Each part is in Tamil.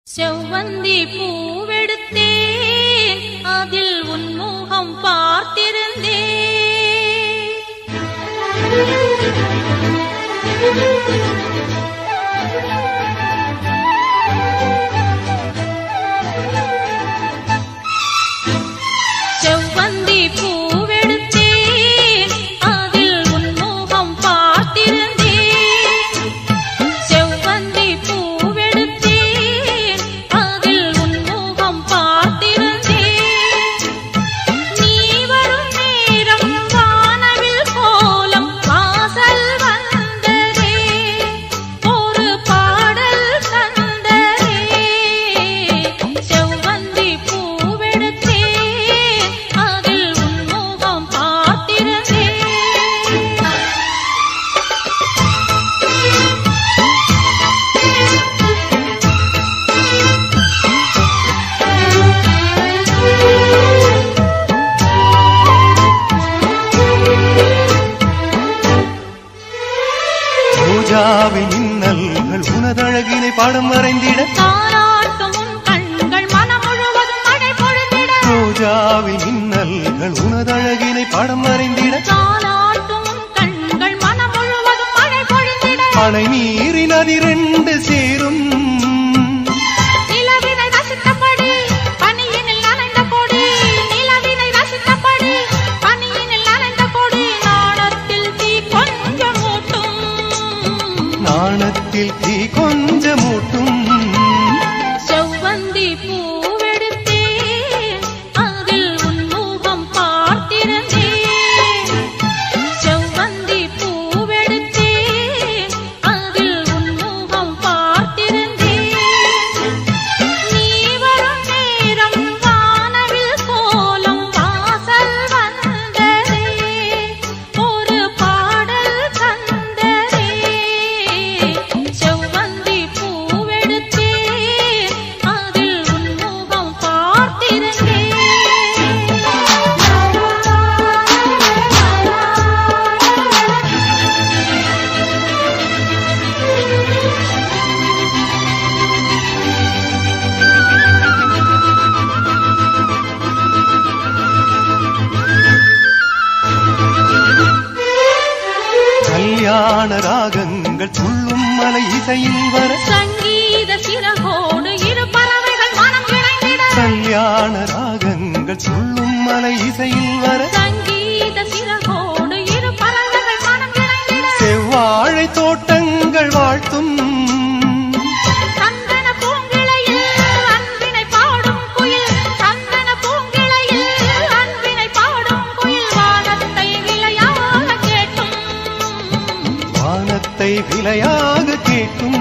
செவ்வந்தி பூவெடுத்தேன் அதில் உன் முகம் பார்த்திருந்தேன் செவ்வந்தி பூவெடுத்தேன் அதில் உன் முகம் பார்த்திருந்தேன் செவ்வந்தி பூவெடுத்தேன் அதில் உன் முகம் பார்த்திருந்தேன் நீ வரும் நேரம் வானவில் கோலம் வாசல் வந்ததே ஒரு பாடல் தந்ததே செவ்வந்தி பூவெடுத்தேன் அதில் உன் முகம் பார்த்திருந்தேன் பூஜாவின் இன்னல்கள் உனதழகினை பாடம் வரைந்திட தாராட்டும் உன் கண்கள் மனம் முழுவதும் மழை பொழுதிட பூஜாவின் இன்னல்கள் உனதழகினை பாடம் வரைந்திட தாராட்டும் உன் கண்கள் மனம் முழுவதும் மழை பொழுதிட அணை நீரின் அதிரெண்டு சேரும் நிலவினை ரசித்தபடி பனியினில் நனைந்த கொடி நிலவினை ரசித்தபடி பனியினில் நனைந்த கொடி நாணத்தில் தீ கொஞ்சம் மூட்டும் நாணத்தில் தீ கொஞ்சமூட்டும் செவ்வந்தி பூவெடுத்தேன் அதில் உன் முகம் பார்த்திருந்தேன் செவ்வந்தி பூவெடுத்தேன் அதில் உன் முகம் பார்த்திருந்தேன் நீ வரும் நேரம் வானவில் கோலம் வாசல் வந்ததே ஒரு பாடல் தந்ததே செவ்வந்தி பூவெடுத்தேன் அதில் உன் முகம் பார்த்திருந்தேன் கல்யாண ராகங்கள் துள்ளும் மலை இசையில் வர சங்கீத சிறகோடு இரு பறவைகள் மனம் இணைந்திட கல்யாண ராகங்கள் துள்ளும் மலை இசையில் வர சங்கீத சிறகோடு இரு பறவைகள் மனம் இணைந்திட செவ்வாழை தோட்டங்கள் வாழ்த்தும் சந்தன பூங்கிளையில் அன்பினை பாடும் குயில் சந்தன பூங்கிளையில் அன்பினை பாடும் குயில் வானத்தை விளையாக கேட்டும் வானத்தை விலையாக கேட்கும்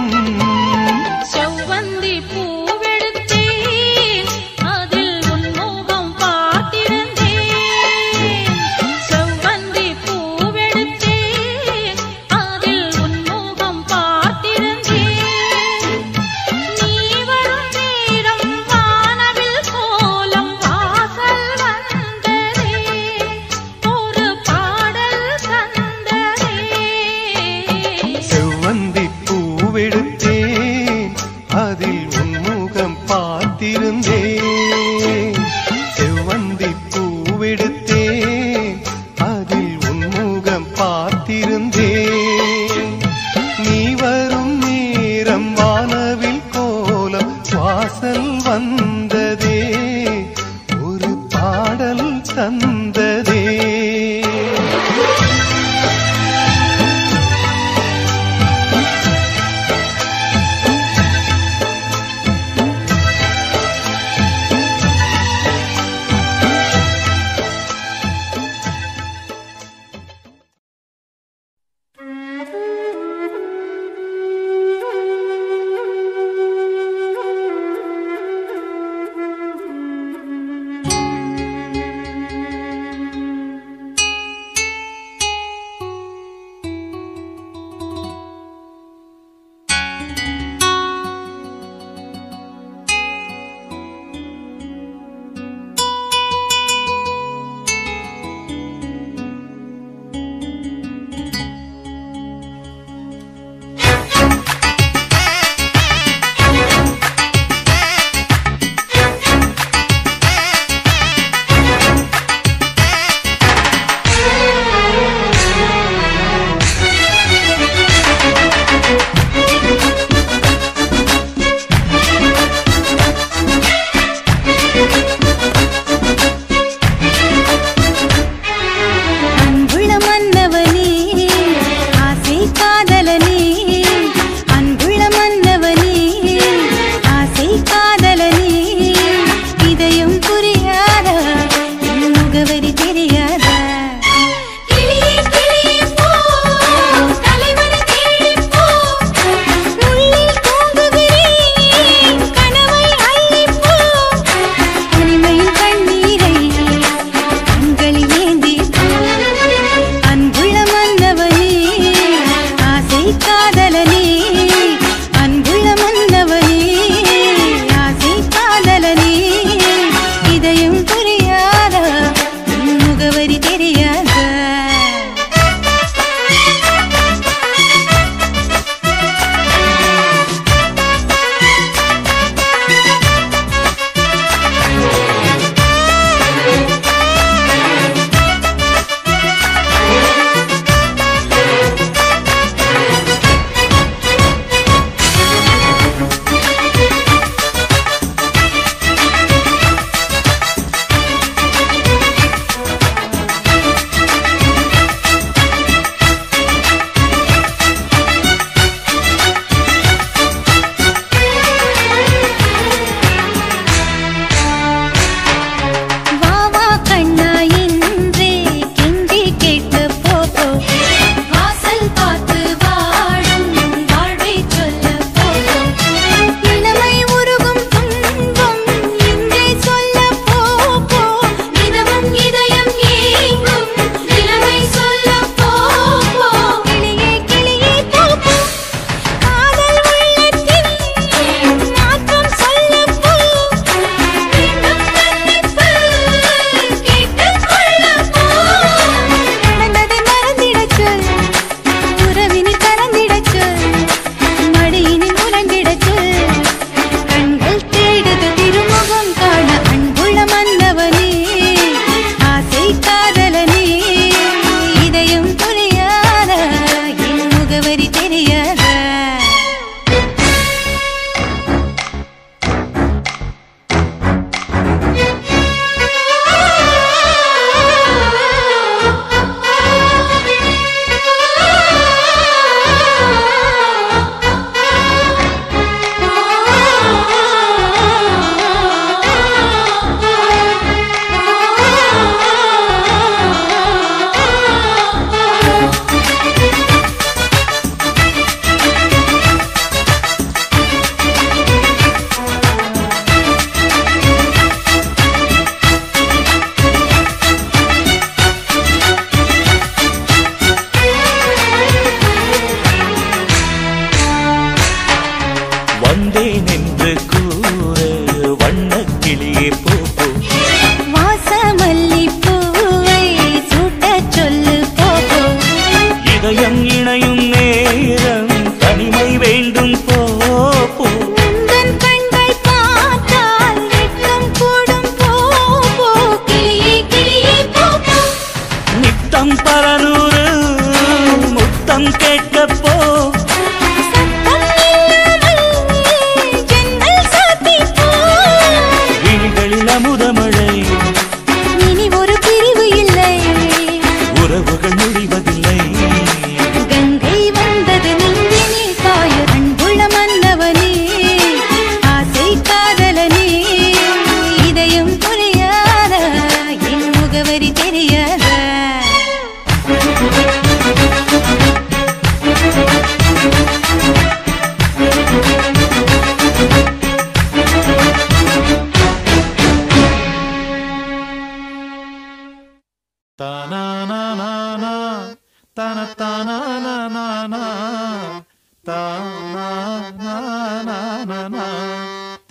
செவ்வந்தி பூவெடுத்தேன் அதில் உன் முகம் பார்த்திருந்தேன் செவ்வந்தி பூவெடுத்தேன் அதில் உன் முகம் பார்த்திருந்தேன் நீ வரும் நேரம் வானவில் கோலம் வாசல் வந்ததே ஒரு பாடல் தந்ததே செவ்வந்தி பூவெடுத்தேன் அதில் உன்முகம் பார்த்திருந்தேன் செவ்வந்தி பூவெடுத்தேன் அதில் உன்முகம் பார்த்திருந்தேன் நீ வரும் நேரம் வானவில் கோலம் வாசல் வந்ததே ஒரு பாடல் தந்ததே Thank you.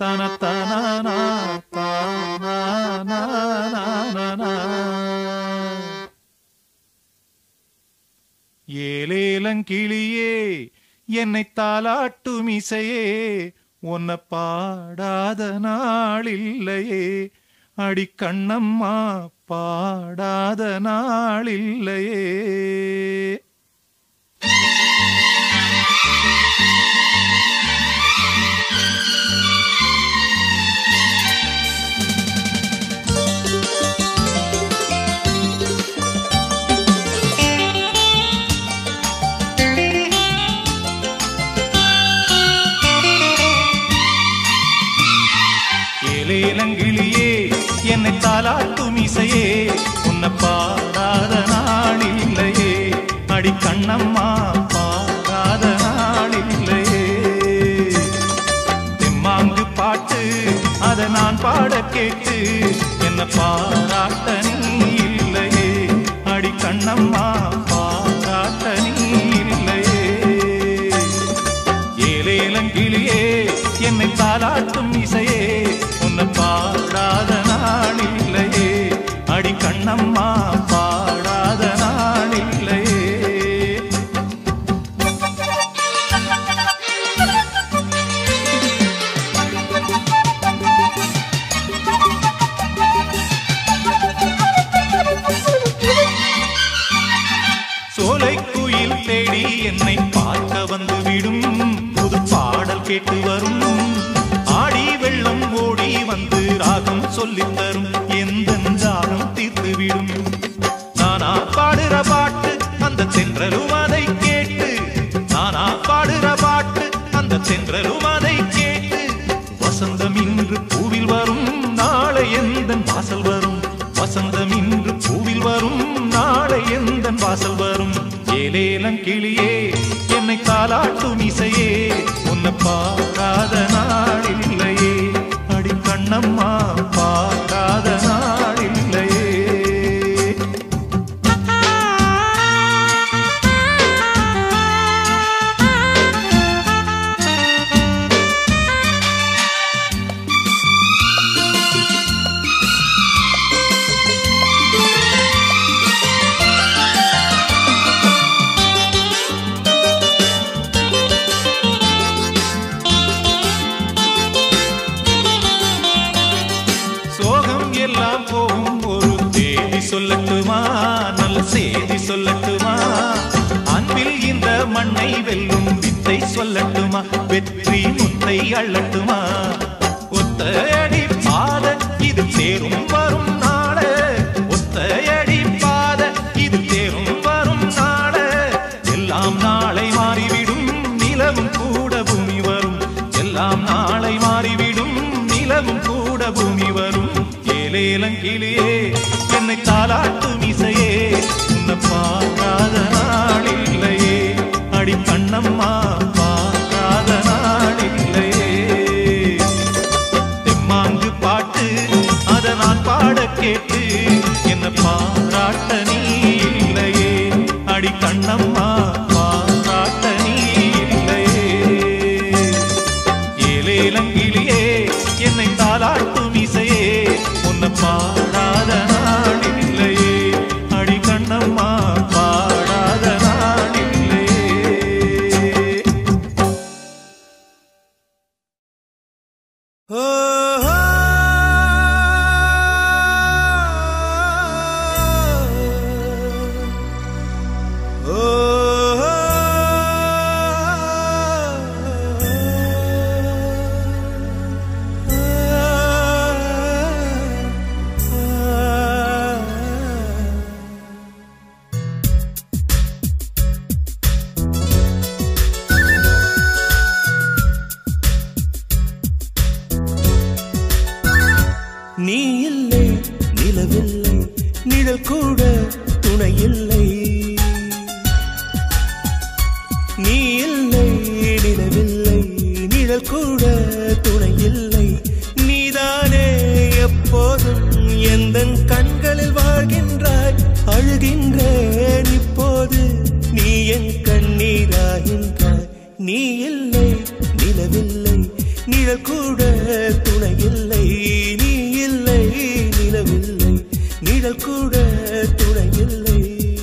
தன தன ஏலேலங்கிளியே என்னை தாலாட்டும் இசையே உன்னை பாடாத நாளில்லையே அடி கண்ணம்மா பாடாத நாளில்லையே ஏலேலங்கிளியே என்னை தாலாட்டும் இசையே உன்னை பாடாத நாளில்லையே அடி கண்ணம்மா பாடாத நாளில்லையே தெம்மாங்கு பாட்டு அதை நான் பாட கேட்டு என்ன பாராட்ட நீ இல்லையே அடி கண்ணம்மா பாராட்ட நீ இல்லையே ஏலேலங்கிளியே என்னை தாலாட்டும் இசையே உன்னை பாடாத நாளில்லையே அடி கண்ணம்மா பாடாத நாளில்லையே சோலை குயில் தேடி என்னை பார்க்க வந்து விடும் புது பாடல் கேட்டு வரும் ஆடி வெள்ளம் ஓடி வந்து ராகம் சொல்லித் தரும் எந்த ராகம் தீர்த்து விடும் நானா பாடுற பாட்டு அந்த தென்றலும் அதை கேட்டு நானா பாடுற பாட்டு அந்த தென்றலும் அதை கேட்டு வசந்தம் இன்று பூவில் வரும் நாளை எந்த வாசல் வரும் வசந்தம் இன்று பூவில் வரும் நாளை எந்த வாசல் வரும் ஏலேலம் கிளியே என்னை தாலாட்டும் இசையே உன்னை பாராத நாளில்லையே அடி கண்ணம்மா பாராத நாளில்லையே சோகம் எல்லாம் போகும் ஒரு தேதி சொல்லட்டுமா நல்ல செய்தி சொல்லட்டுமா அன்பில் இந்த மண்ணை வெல்லும் வித்தை சொல்லட்டுமா வெற்றி முத்தை அள்ளட்டுமா ஒத்தையடி பாத இது தேரும் வரும் நாள ஒத்தையடி பாத இது தேரும் வரும் நாள எல்லாம் நாளை மாறிவிடும் நிலவும் கூட பூமி வரும் எல்லாம் நாளை மாறிவிடும் நிலவும் கூட பூமி வரும் ஏலேலங்கிளியே என்னை தாலாட்டும் இசையே உன்னை பார்க்காத நாளில்லையே அடி கண்ணம்மா பார்க்காத நாளில்லையே தெம்மாங்கு பாட்டு அதை நான் பாட கேட்டு என்ன பாராட்ட நீ இல்லையே அடி கண்ணம்மா பாராட்ட நீ இல்லையே ஏலேலங்கிளியே என்னை தாலாட்டும் இசையே உன்னை பாடாத நாளில்லையே அடி கண்ணம்மா பாடாத நாளில்லையே நீ இல்லை நிலவில்லை நிழல் கூட துணை இல்லை நீ இல்லை நிலவில்லை நிழல் கூட துணை இல்லை நீதானே எப்போதும் எந்த கண்களில் வாழ்கின்றாய் அழுகின்றேன் இப்போது நீ என் கண்ணீராகின்றாய் நீ இல்லை நிலவில்லை நிழல் கூட துணை இல்லை நீ இல்லை நிலவில்லை நிழல் கூட துணை இல்லை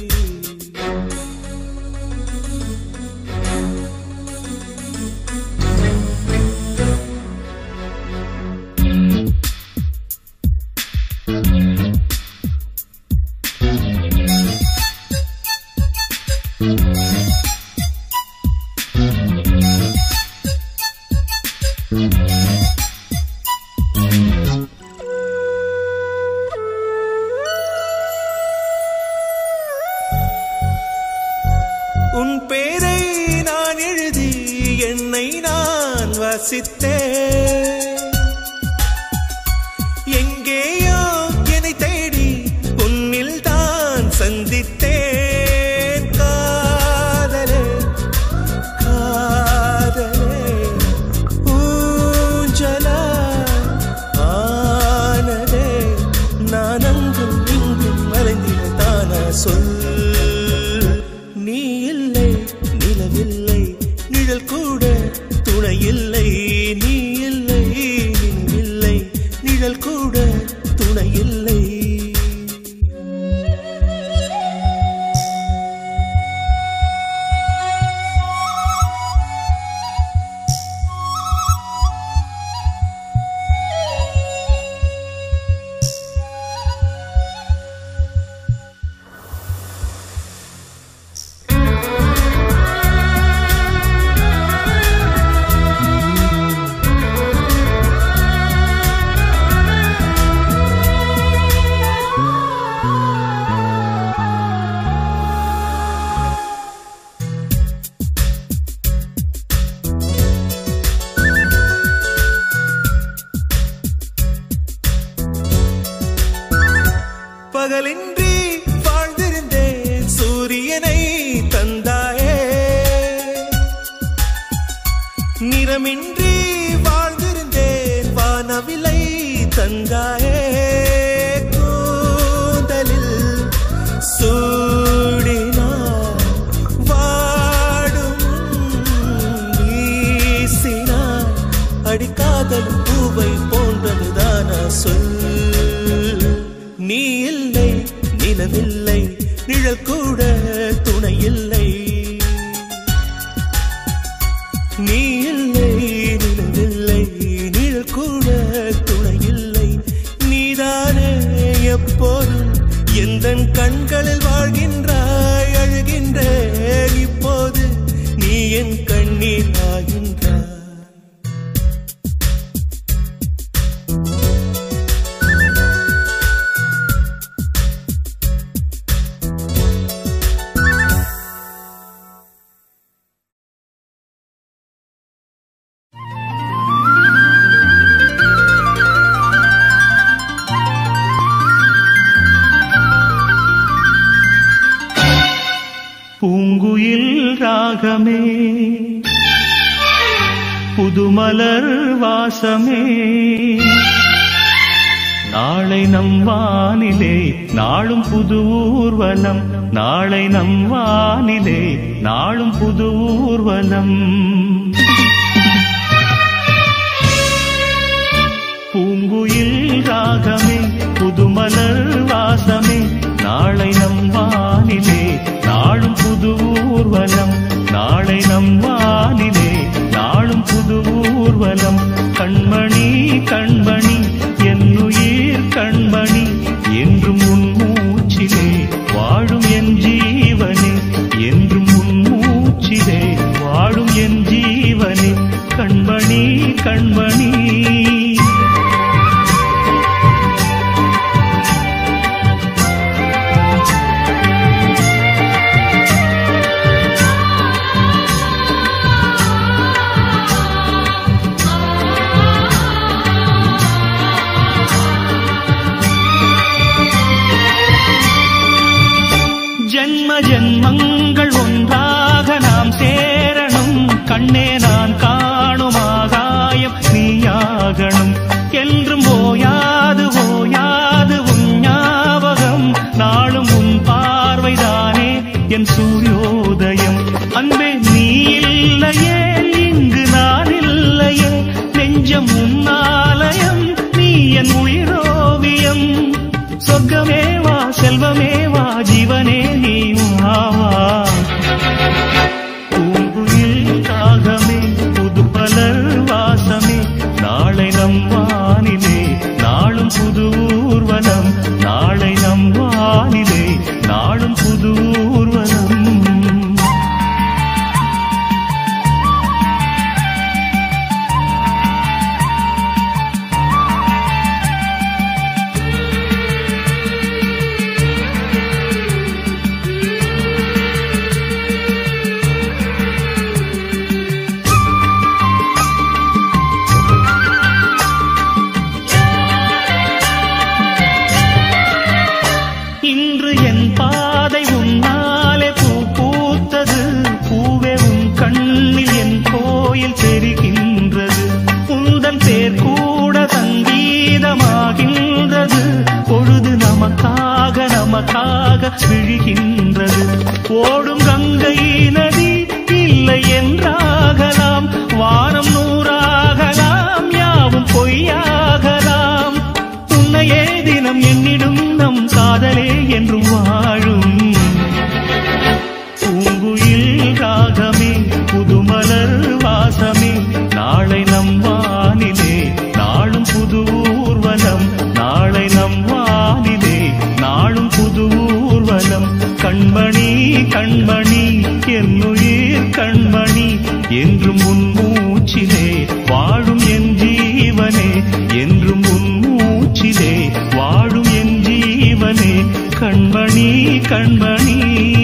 உன் பேரை நான் எழுதி என்னை நான் வாசித்தேன் எங்கேயோ என்னை தேடி உன்னில் தான் சந்தித்தேன் காதலே காதலே ஊஞ்சலா ஆனதே நான் அங்கும் இங்கும் மறைந்திட தானா சொல் நீ இல்லை நிலவில்லை நிழல் கூட துணை இல்லை நீ இல்லை நிலவில்லை நிழல் கூட துணை இல்லை பகலின்றி வாழ்ந்திருந்தேன் சூரியனை தந்தாயே நிறமின்றி வாழ்ந்திருந்தேன் வானவிலை தந்தாயே கூந்தலில் சூடினார் வாடும் வீசினார் அடிக்காதல் பூவை போன்றதுதானா சொல் நீ இல்லை நிலவில்லை நிழல் கூட துணை இல்லை நீ இல்லை நிலவில்லை நிழல் கூட துணை இல்லை நீதானே எப்போதும் எந்த கண்களில் வாழ்கின்றாய் அழுகின்றேன் இப்போது நீ என் கண்ணீர் ஆகின்றாய் பூங்குயில் ராகமே புதுமலர் வாசமே நாளை நம் வானிலே நாளும் புது ஊர்வலம் நாளை நம் வானிலே நாளும் புது ஊர்வலம் பூங்குயில் ராகமே புதுமலர் வாசமே நாளை நம் வானிலே நாளும் புது ஊர்வலம் நாளை நம் வானிலே நாளும் புது ஊர்வலம் கண்மணி கண்மணி என்னுயிர் கண்மணி என்றும் உன் மூச்சிலே வாழும் என் ஜீவனே என்றும் உன் மூச்சிலே வாழும் என் ஜீவனே கண்மணி கண்மணி ஆ நமக்காக விழுகின்றது ஓடும் கங்கை நதி இல்லை என்றாகலாம் வானம் நூறாகலாம் யாவும் பொய்யாகலாம் உன்னையே தினம் என்னிடும் நம் காதலே என்றும் வாழும் பூங்குயில் ராகமே புதுமலர் வாசமே நாளை நம் வானிலே நாளும் புது ஊர்வலம் நாளை நம் வானிலே நாளும் புது ஊர்வலம் கண்மணி கண்மணி என்னுயிர் கண்மணி என்றும் உன் மூச்சிலே வாழும் என் ஜீவனே என்றும் உன் மூச்சிலே வாழும் என் ஜீவனே கண்மணி கண்மணி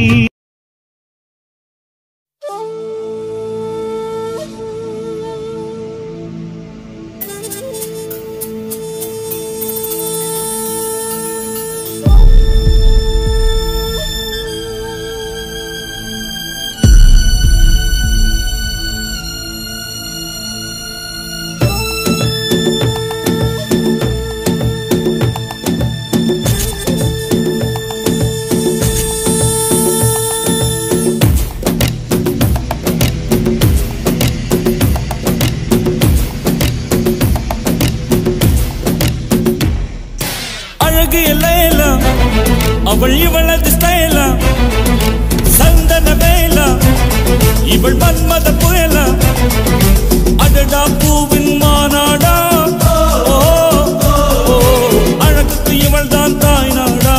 அழகு எல்லையில அவள் இவளது ஸ்டைல சந்தன வேல இவள் மன்மத புயல அடடா பூவின் மாநாடா ஓ, ஓ, அழகுக்கு இவள் தான் தாய் நாடா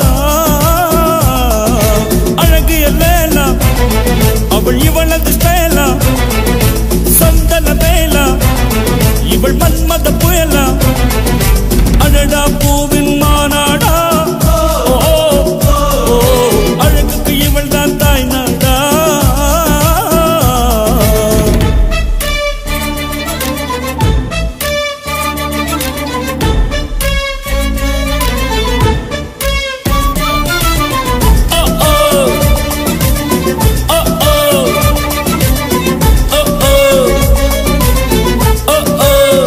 அழகு எல்லையில அவள் இவளது ஸ்டைல சந்தன வேல இவள் மன்மத புயல அடடா பூவின் மாநாடா ஓ, ஓ, ஓ, அழகுக்கு இவள் தான் தாய் நாடா ஓ, ஓ. ஓ, ஓ. ஓ, ஓ. ஓ, ஓ.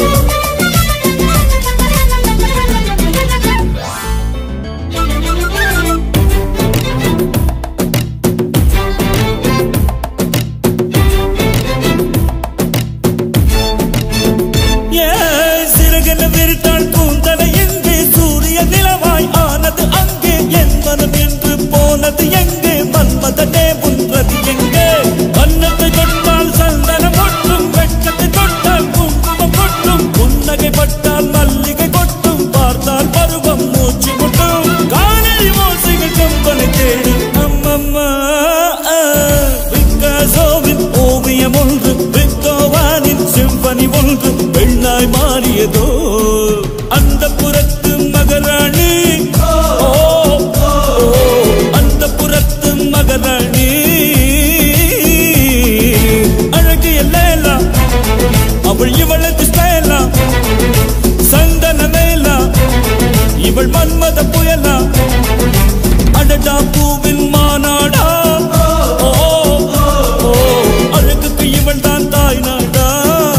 ஏன் சிறகென விரித்தாள் கூந்தலை எங்கே சூரிய நிலவாய் ஆனது அங்கே என் மனம் என்று போனது எங்கே மன்மதனே உன்றது எங்கே கன்னத்தை தொட்டால் சந்தனம் ஒட்டும் வெட்கத்தை தொட்டால் குங்குமம் கொட்டும் புன்னகை பட்டால் மல்லிகை கொட்டும் பார்த்தால் பருவம் மூச்சு கொட்டும் காணறி ஓசைகள் கம்பனை தேடும் அம்மம்மா பிக்காசோவின் ஓவியம் ஒன்று பிக்கோவானின் சிம்பனி ஒன்று பெண்ணாய் மாறியதோ அந்த புறத்து மகராணி ஓ, ஓ, அந்த புறத்து மகராணி அழகு எல்லேலா அவள் இவளது ஸ்டைலா சந்தன மேலா இவள் மன்மத புயலா அடடா பூவின் மாநாடா ஓ, ஓ, அழகுக்கு இவள் தான் தாய் நாடா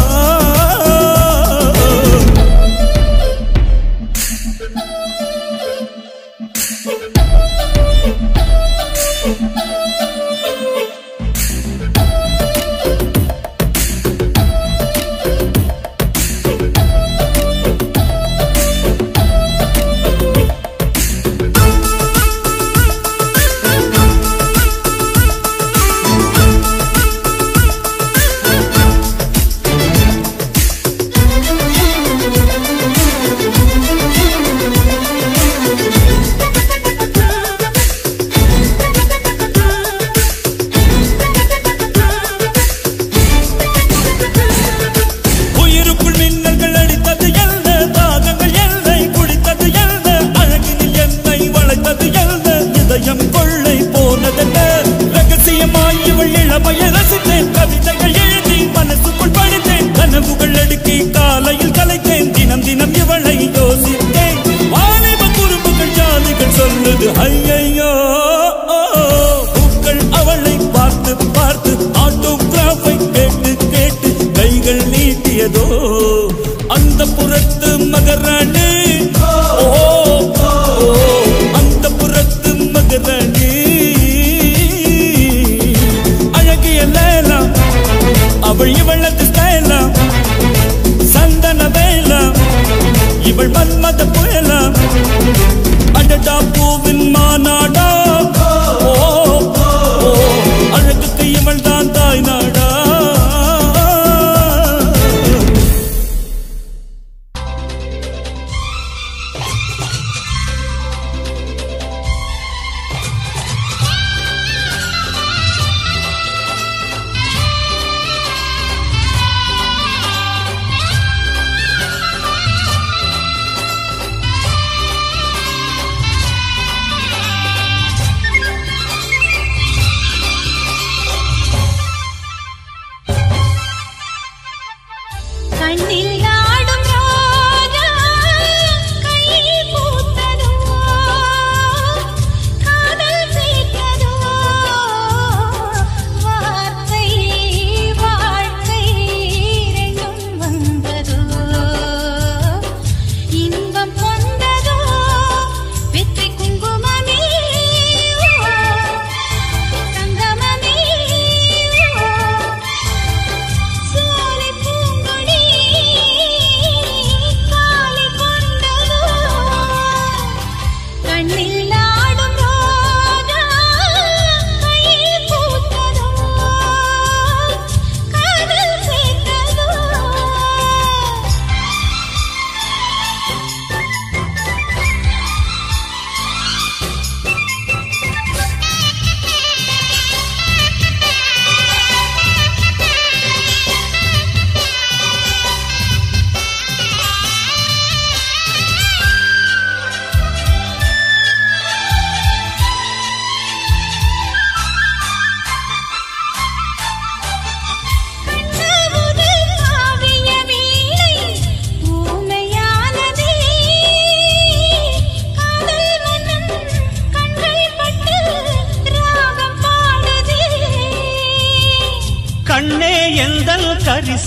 உயிருக்குள் மின்னல்கள் அடித்தது என்ன தாகங்கள் என்னை குடித்தது என்ன அழகினில் என்னை வளைத்தது என்ன இதயம் கொள்ளை போனதென்ன ரகசியமாய் இவள் இளமையை ரசித்தேன் கவிதைகள் எழுதி மனசுக்குள் படித்தேன் கனவுகள் அடுக்கி காலையில் கலைத்தேன் தினம் தினம் இவளை யோசித்தேன் வாலிப குறும்புகள் ஜாலிகள் சொல்லுது ஐயையோ பூக்கள் அவளை பார்த்து பார்த்து ஆட்டோகிராஃபை கேட்டு கேட்டு கைகள் நீட்டியதோ அந்த புறத்து மகராணி ஓ, ஓ, அந்த புறத்து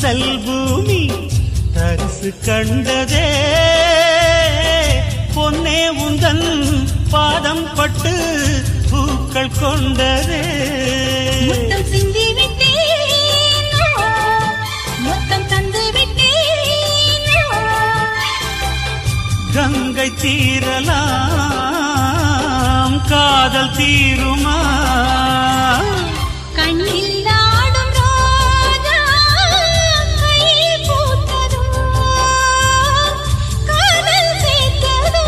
ஈசல் பூமி தரிசு கண்டதே பொன்னே உந்தன் பாதம் பட்டு பூக்கள் கொண்டதே முத்தம் சிந்தி விட்டேன் மொத்தம் தந்து விட்டேன் கங்கை தீரலாம் காதல் தீருமா கண்ணில் ஆடும் ரோஜா கையில் பூத்ததோ காதல் சேர்த்ததோ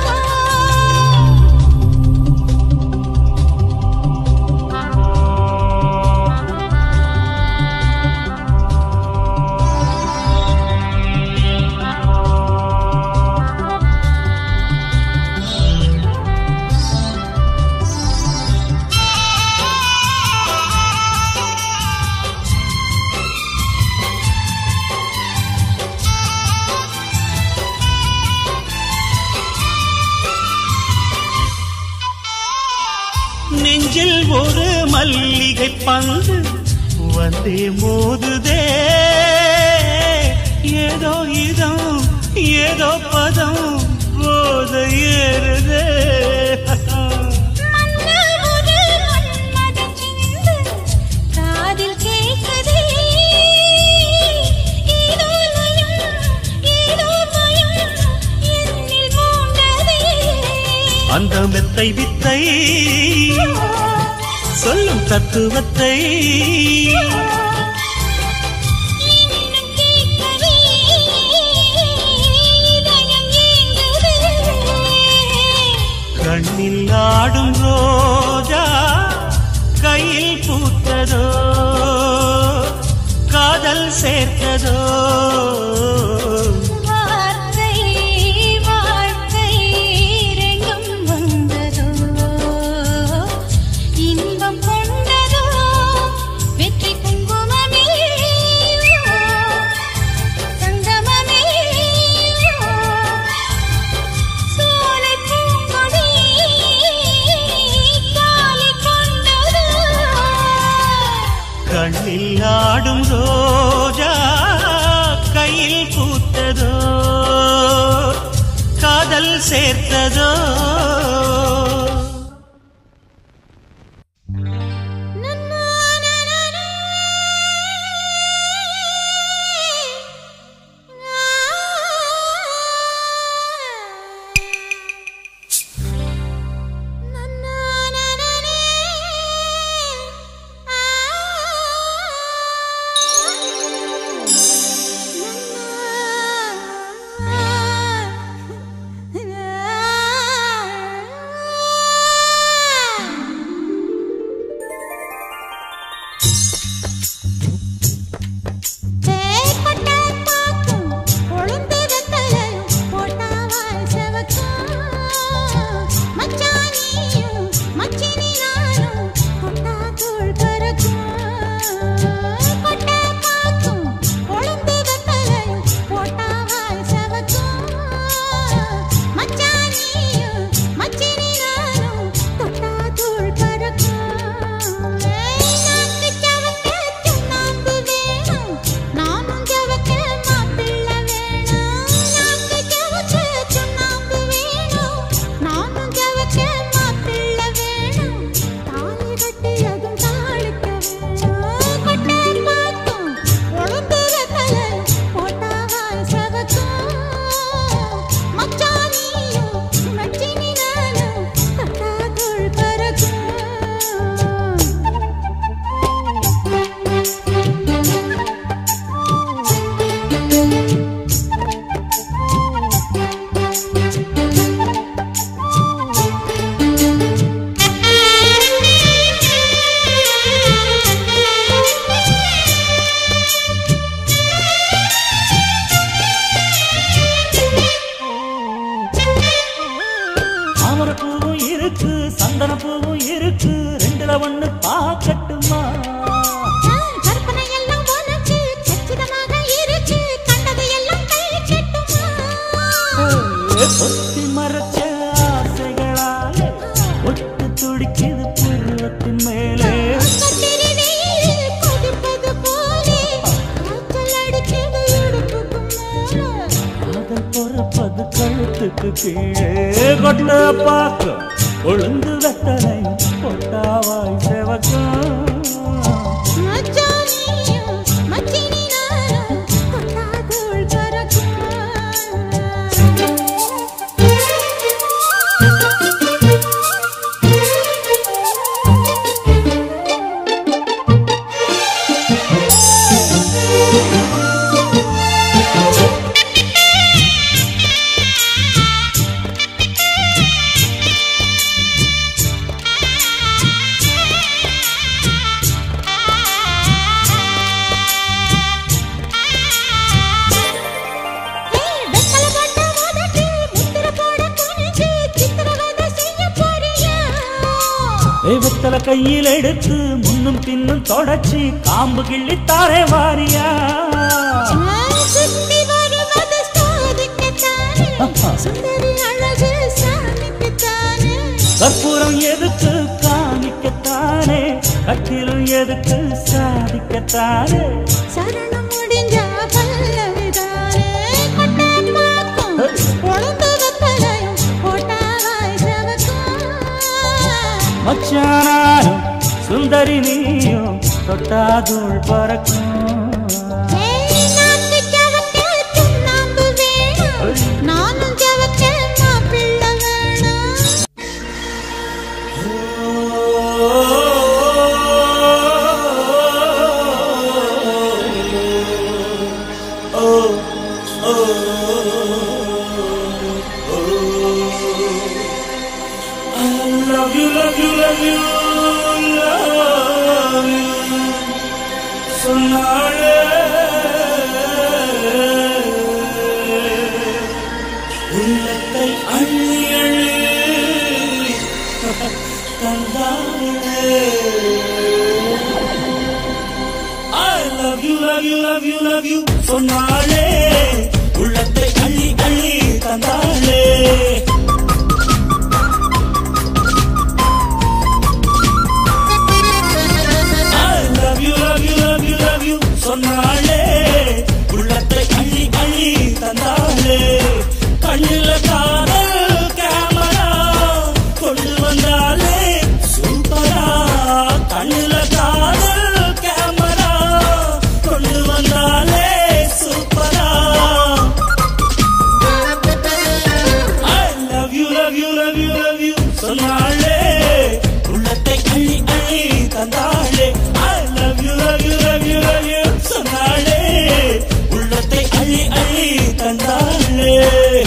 நெஞ்சில் ஒரு மல்லிகை பந்து வந்தே மோதுதே ஏதோ இதம் ஏதோ பதம் போத ஏறுதே மன்னவொரு மன்மதன் சிந்து காதில் கேட்குதே ஏதோ லயம் ஏதோ பயம் என்னில் மூண்டதே அந்த மெத்தை வித்தை சொல்லும் தத்துவத்தை இன்னும் கேட்கவே இதயம் ஏங்குதே கண்ணில் ஆடும் ரோஜா கையில் பூத்ததோ காதல் சேர்த்ததோ வார்த்தை வாழ்க்கை இரண்டும் வந்ததோ இன்பம் கொண்டதோ வெற்றி குங்குமமே சங்கமமே சோலை பூங்கொடி காலை கொண்டதோ கண்ணில் ஆடும் ரோஜா கையில் பூத்ததோ காதல் சேர்த்ததோ நானும் ஜவக்க மாப்பிள்ள வேணும் நாக்கு ஜவக்க சுண்ணாம்பு வேணும் நானும் ஜவக்க மாப்பிள்ள வேணும் தாலி கட்டி அதுவும் தாளிக்க வேணும் கொட்டை பார்க்கும் உளுந்து வெத்தல போட்டாவாய் சவக்கும் மச்சான் நீயும் மச்சினி நானும் தட்டாக்குள் தாமர பூவும் இருக்கு சந்தன பூவும் இருக்கு ரெண்டுல ஒண்ணு பாக்கட்டுமா கற்பனை எல்லாம் உனக்கு சச்சிதமாக இருக்கு கண்டது எல்லாம் கை கட்டுமா ஒத்தி மறைச்ச ஆசைகளாலே ஒட்டு துடிக்குது புருவத்தின் மேலே கத்திரி வெயில் கொதிப்பது போலே காய்ச்சல் பொறுப்பது கழுத்துக்கு கீழே கொட்ட பார்க்க ஒழுங்கு வெத்தலை கொட்டாவாய் செவக்கும் மச்சானியும் மச்சினி நானும் கொட்டாதோள் ஏய் வெத்தல போட்ட உதட்டி முத்திர போட குனிஞ்சு சித்திரவதை செய்ய போறியா ஏய், வெத்தலை கையில் எடுத்து முன்னும் பின்னும் தொடச்சி காம்பு கிள்ளித்தாரே வாரியா சுத்தி வருவது சாதிக்கத்தானே சுந்தரி அழகு சாமிக்குத்தானே கற்பூரம் எதுக்கு காமிக்கத்தானே கட்டிலும் எதுக்கு சாதிக்கத்தானே சரணம் முடிஞ்ச பல்லவிதானே கொட்டாப்பாக்கும் உழந்து வெத்தலையும் போட்டாவாய் செவக்கும் மச்சானாரும் சுந்தரி நீயும் தொட்டாதூள் பறக்கும் ஏய் நாக்கு செவக்க சுண்ணாம்பு வேணும் நானும் செவக்க மாப்பிள்ளை வேணும் love you, love you, love you, love you. சொன்னாளே உள்ளத்தை அள்ளி அள்ளி தந்தாளே I love you, love you, love you, love you சொன்னாளே உள்ளத்தை அள்ளி அள்ளி தந்தாளே I love you, love you, love you, love you சொன்னாளே உள்ளத்தை அள்ளி அள்ளி தந்தாளே கண்ணில காதல் கேமரா கொண்டு வந்தாளே சூப்பரா கண்ணில காதல் கேமரா கொண்டு வந்தாளே சூப்பரா I love you, love you, love you, love you சொன்னாளே உள்ளத்தை அள்ளி அள்ளி தந்தாளே I love you, love you, love you, love you சொன்னாளே உள்ளத்தை அள்ளி அள்ளி தந்தாளே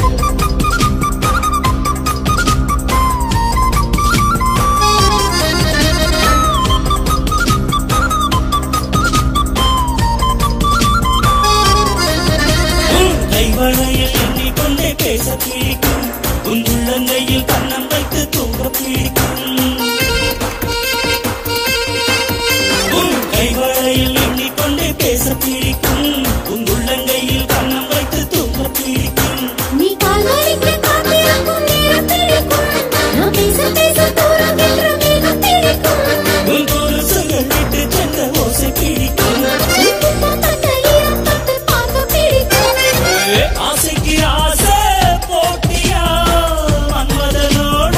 உன் கைவளையில் எண்ணிக்கொண்டே பேச பிடிக்கும் உன் உள்ளங்கையில் கண்ணம் வைத்து தூங்க பிடிக்கும் உன் கைவளையில் எண்ணிக்கொண்டே பேச பிடிக்கும் உன் உள்ளங்கையில் கண்ணம் வைத்து தூங்க பிடிக்கும் நீ கால்வலிக்க காத்திருக்கும் நேரம் பிடிக்கும் நான் பேச பேச தூரம் என்று வேகம் பிடிக்கும் உன் கொலுசுகள் விட்டு சென்ற ஓசை பிடிக்கும் தொட்ட ஈரம் தொட்டு பார்க்க பிடிக்கும் ஆசைக்கு ஆசை போட்டியா மன்மதனோட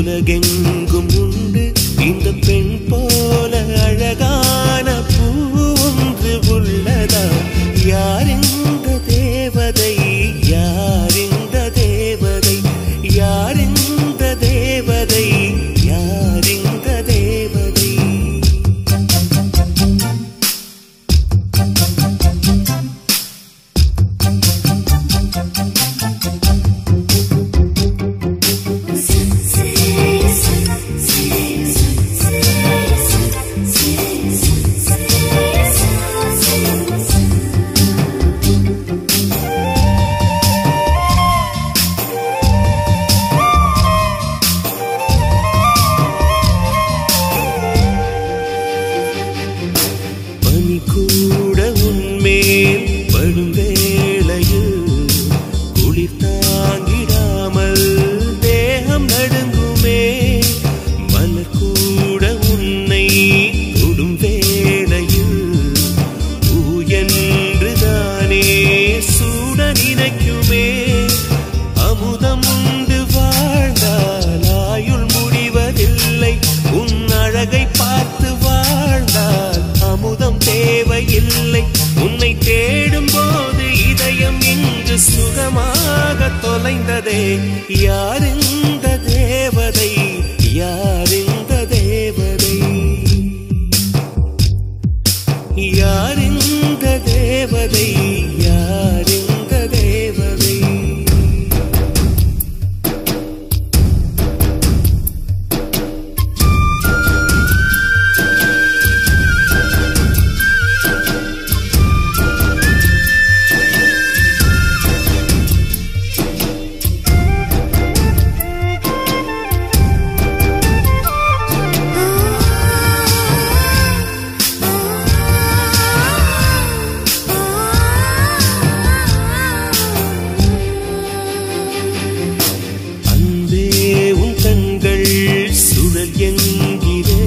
உலகெங்கும் உண்டு இந்த பெண் போல அழகான பூ ஒன்று உள்ளதா யார் இந்த தேவதை யார் இந்த தேவதை யார் இந்த தேவதை யார் இந்த தேவதை பனி கூட உன்மேல் படும் வேளையில் குளிர் தாங்கிடாமல் தேகம் நடுங்குமே மலர் கூட உன்னை தொடும் வேளையில் பூ என்றுதானே சூட நினைக்குமே அமுதம் உண்டு வாழ்ந்தால் ஆயுள் முடிவதில்லை உன் அழகை பார்த்து வாழ்ந்தால் அமுதம் தேவையில்லை உன்னை தேடும் போது இதயம் இன்று சுகமாக தொலைந்ததே யார் இந்த தேவதை யார் இந்த தேவதை யார் இந்த தேவதை யார் இந்த தேவதை அன்பே உன் கண்கள் சுழல் என்கிறே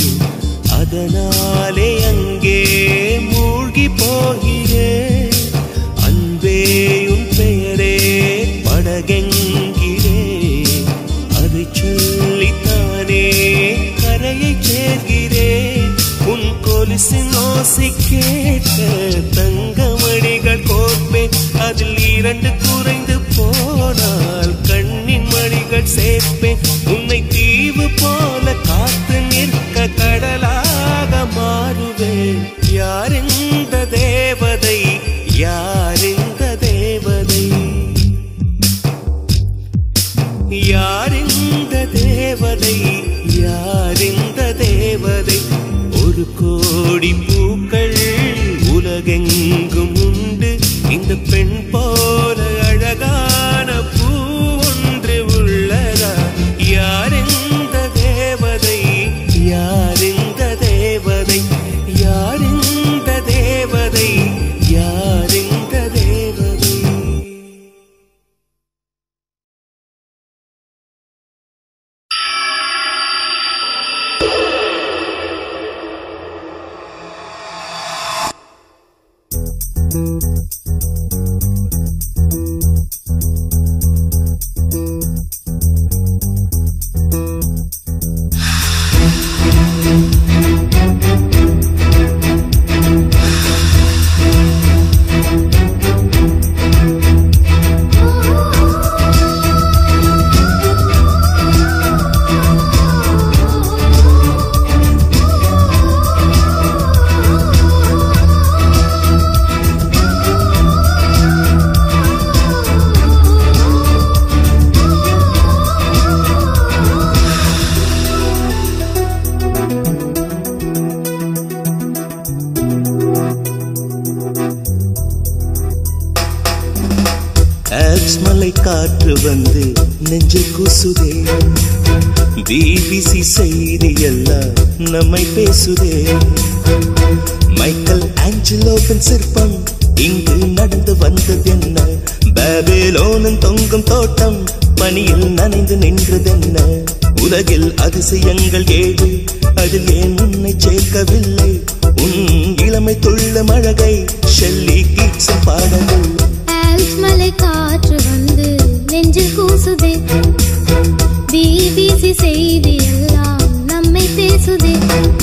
அதனாலே அங்கே மூழ்கி போகிறே அன்பே உன் பெயரே படகென்கிறே அதை சொல்லித்தானே கரையை சேர்கிறேன் உன் கொலுசின் ஓசை கேட்க தங்கமணிகள் கோர்ப்பேன் அதில் இரண்டு குறைந்து போனால் கண்ணின் மணிகள் சேர்ப்பேன் உன்னை தீவு போல காத்து நிற்க கடலாக மாறுவேன் யார் இந்த தேவதை யார் இந்த தேவதை யார் இந்த தேவதை யார் இந்த தேவதை ஒரு கோடி பூக்கள் உலகெங்கும் உண்டு இந்த பெண் போல அழகான பூ ஒன்று உள்ளதா யார் இந்த தேவதை யார் இந்த தேவதை யார் இந்த தேவதை யார் இந்த தேவதை ஆல்ப்ஸ் மலை காற்று வந்து நெஞ்சில் கூசுதே பிபிசி செய்தி எல்லாம் நம்மை பேசுதே மைக்கேல் ஆஞ்சலோவின் சிற்பம் இங்கு நடந்து வந்தது என்ன பேபிலோனின் தொங்கும் தோட்டம் பனியில் நனைந்து நின்றதென்ன உலகில் அதிசயங்கள் ஏழு அதில் ஏன் உன்னை சேர்க்கவில்லை உன் இளமை துள்ளும் அழகை ஷெல்லி கீட்ஸும் பாடவில்லை ஆல்ப்ஸ் மலை காற்று வந்து நெஞ்சில் கூசுதே பிபிசி செய்தி எல்லாம் நம்மை பேசுதே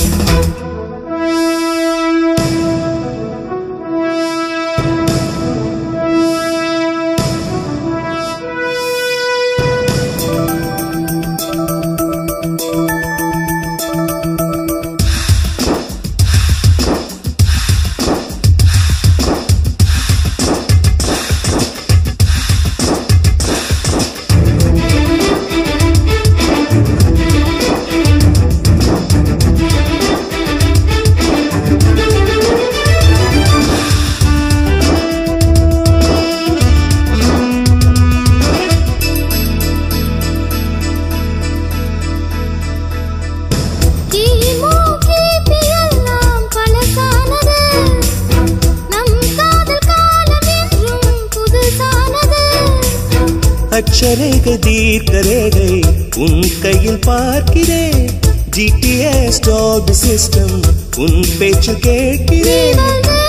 கிமு கிபி எல்லாம் பழசானது நம் காதல் காலம் என்றும் புதுசானது அக்ஷரேகை தீர்க்கரேகை உன் கையில் பார்க்கிறேன் ஜிடிஎஸ் டாக் சிஸ்டம் உன் பேச்சு கேட்கிறேன்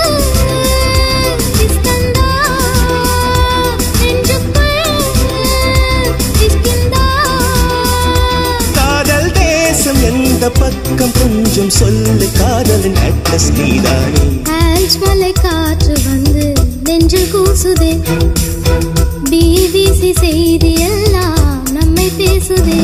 காதல் தேசம் எந்த பக்கம் கொஞ்சம் சொல்லு காதலின் அட்ரஸ் நீதானே மலை காற்று வந்து நெஞ்சில் கூசுதே பிபிசி செய்தி எல்லாம் நம்மை பேசுதே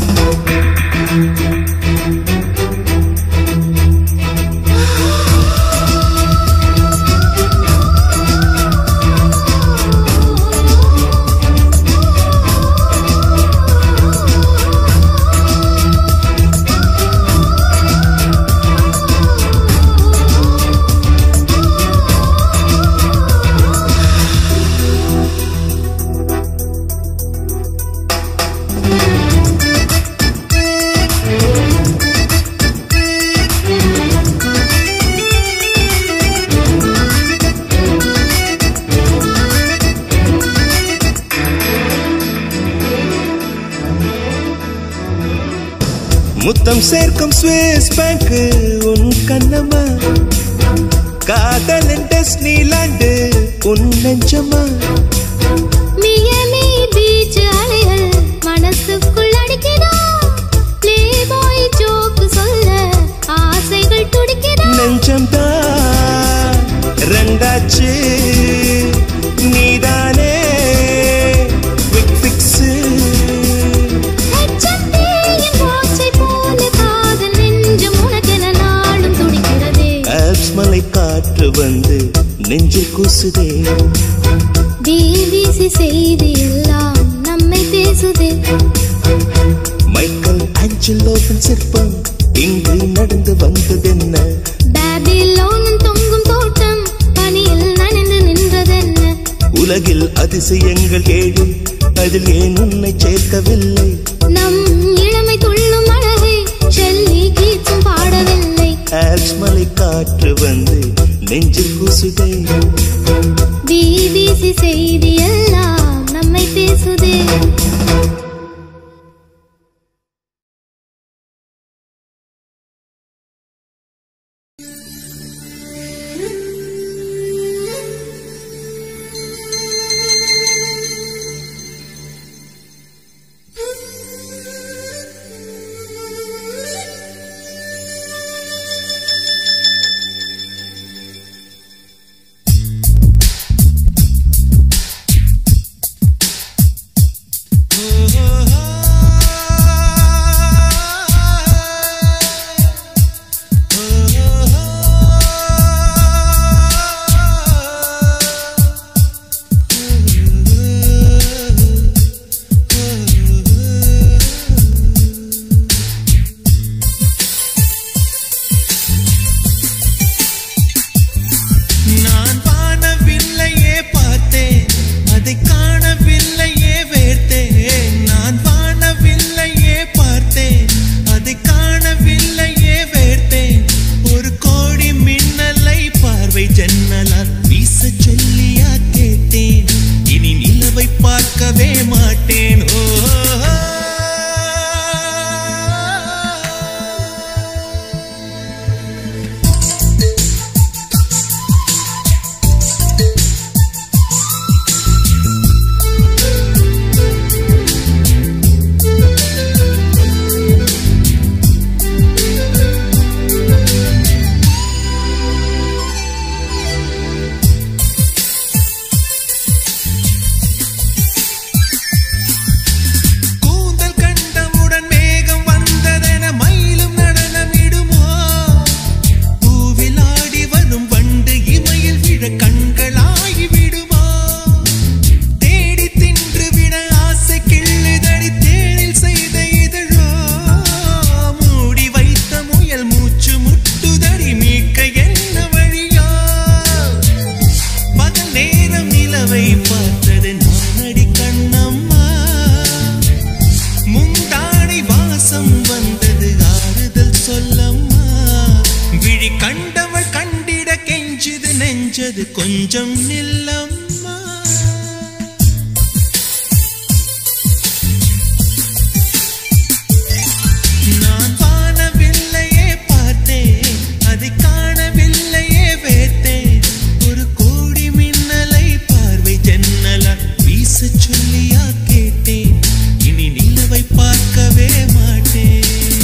முத்தம் சேர்க்கும் ஸ்விஸ் பேங்க் உன் கண்ணம்மா காதல் டெஸ்னிலாண்டு உன் நெஞ்சம்மா மியமி பீச் அலைகள் மனசுக்குள் அடிக்கிறா ப்ளே பாய் ஜோக் சொல்ல ஆசைகள் துடிக்கிறா நெஞ்சம் தான் ரெண்டாச்சு நீதானே குவிக் ஃபிக்ஸு HMP யின் ஓசை போல காதல் நெஞ்சம் உனக்கென நாளும் துடிக்கிறதே ஆல்ப்ஸ் மலை காற்று வந்து நெஞ்சில் கூசுதே பிபிசி செய்தி எல்லாம் நம்மை பேசுதே மைக்கேல் ஆஞ்சலோவின் சிற்பம் இங்கு நடந்து வந்ததென்ன பாபிலோனின் தொங்கும் தோட்டம் பனியில் நனைந்து நின்றதென்ன உலகில் அதிசயங்கள் ஏழு அதில் ஏன் உன்னை சேர்க்கவில்லை நம் இளமை துள்ளும் அழகை ஷெல்லி கீச்சும் பாடவில்லை ஆல்ப்ஸ் மலை காற்று வந்து நெஞ்சில் கூசுதே பிபிசி செய்தி எல்லாம் நம்மை பேசுதே நெஞ்சது கொஞ்சம் நில்லம்மா நான் வானவில்லையே பார்த்தேன் அதை காணவில்லையே வேத்தேன் ஒரு கோடி மின்னலை பார்வை ஜன்னலா வீச சொல்லியா கேட்டேன் இனி நிலவை பார்க்கவே மாட்டேன்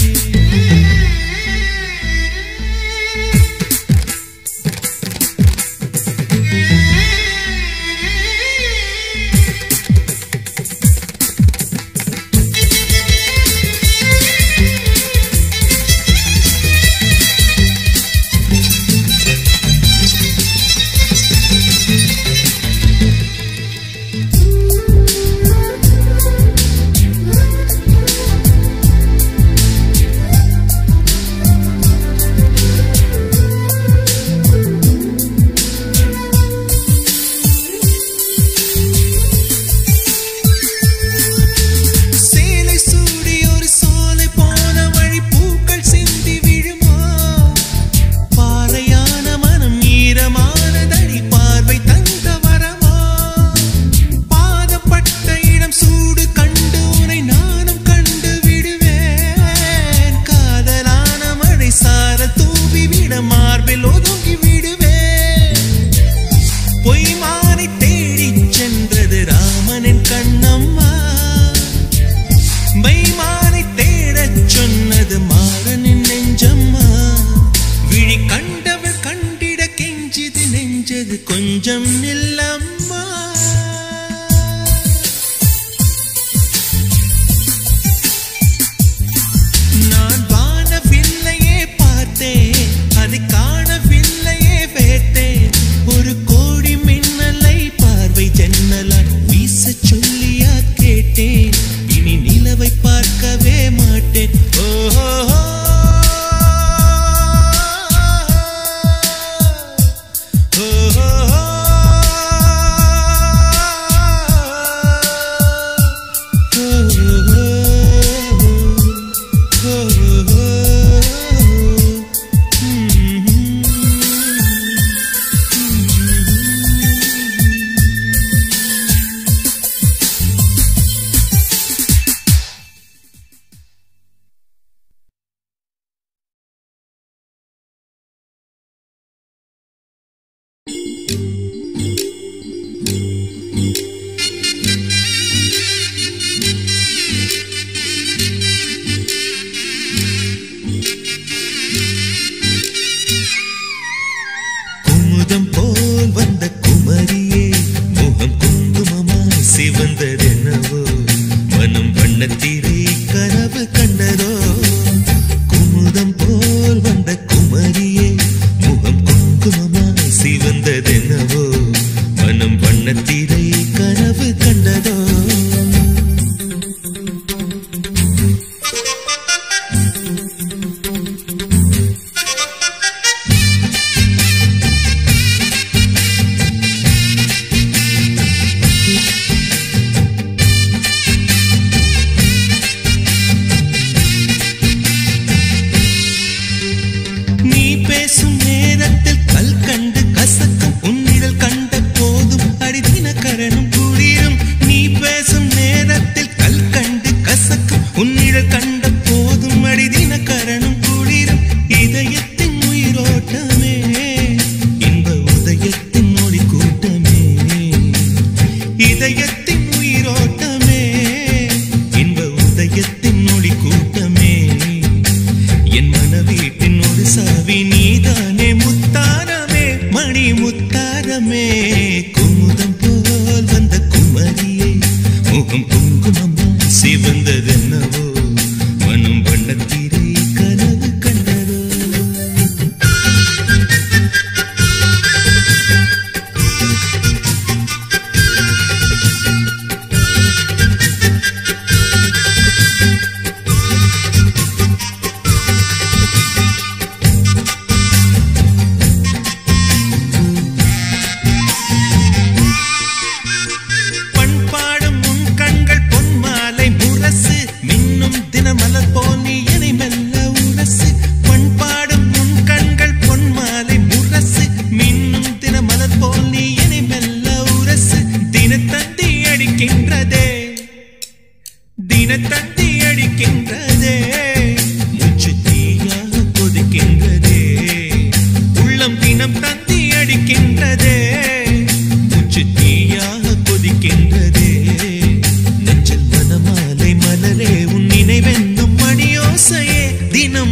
சேலை சூடி ஒரு சோலை போன வழி பூக்கள் சிந்தி விழுமா பாறையான மனம் ஈரமானதடி பார்வை தந்த வரமா பாதப்பட்ட இடம் சூடு கண்டு உனை நானும் கண்டு விடுவேன் காதலான மழை சார தூவி விட மார்பில் ஒதுங்கி விடுவேன் பொய்மானை தேடிச் சென்றது ராமனின் கண்ணம்மா மைமானை தேடச் சொன்னது மாறனின் நெஞ்சம்மா விழி கண்டவர் கண்டிட கெஞ்சிது நெஞ்சது கொஞ்சம் நில்லம்மா நான் வானவில்லையே பார்த்தேன் அதை காணவில்லையே வேட்டேன் ஒரு கோடி மின்னலை பார்வை ஜன்னலால் வீச சொல்லியா கேட்டேன் இனி நிலவை பார்க்கவே மாட்டேன் ஓஹோ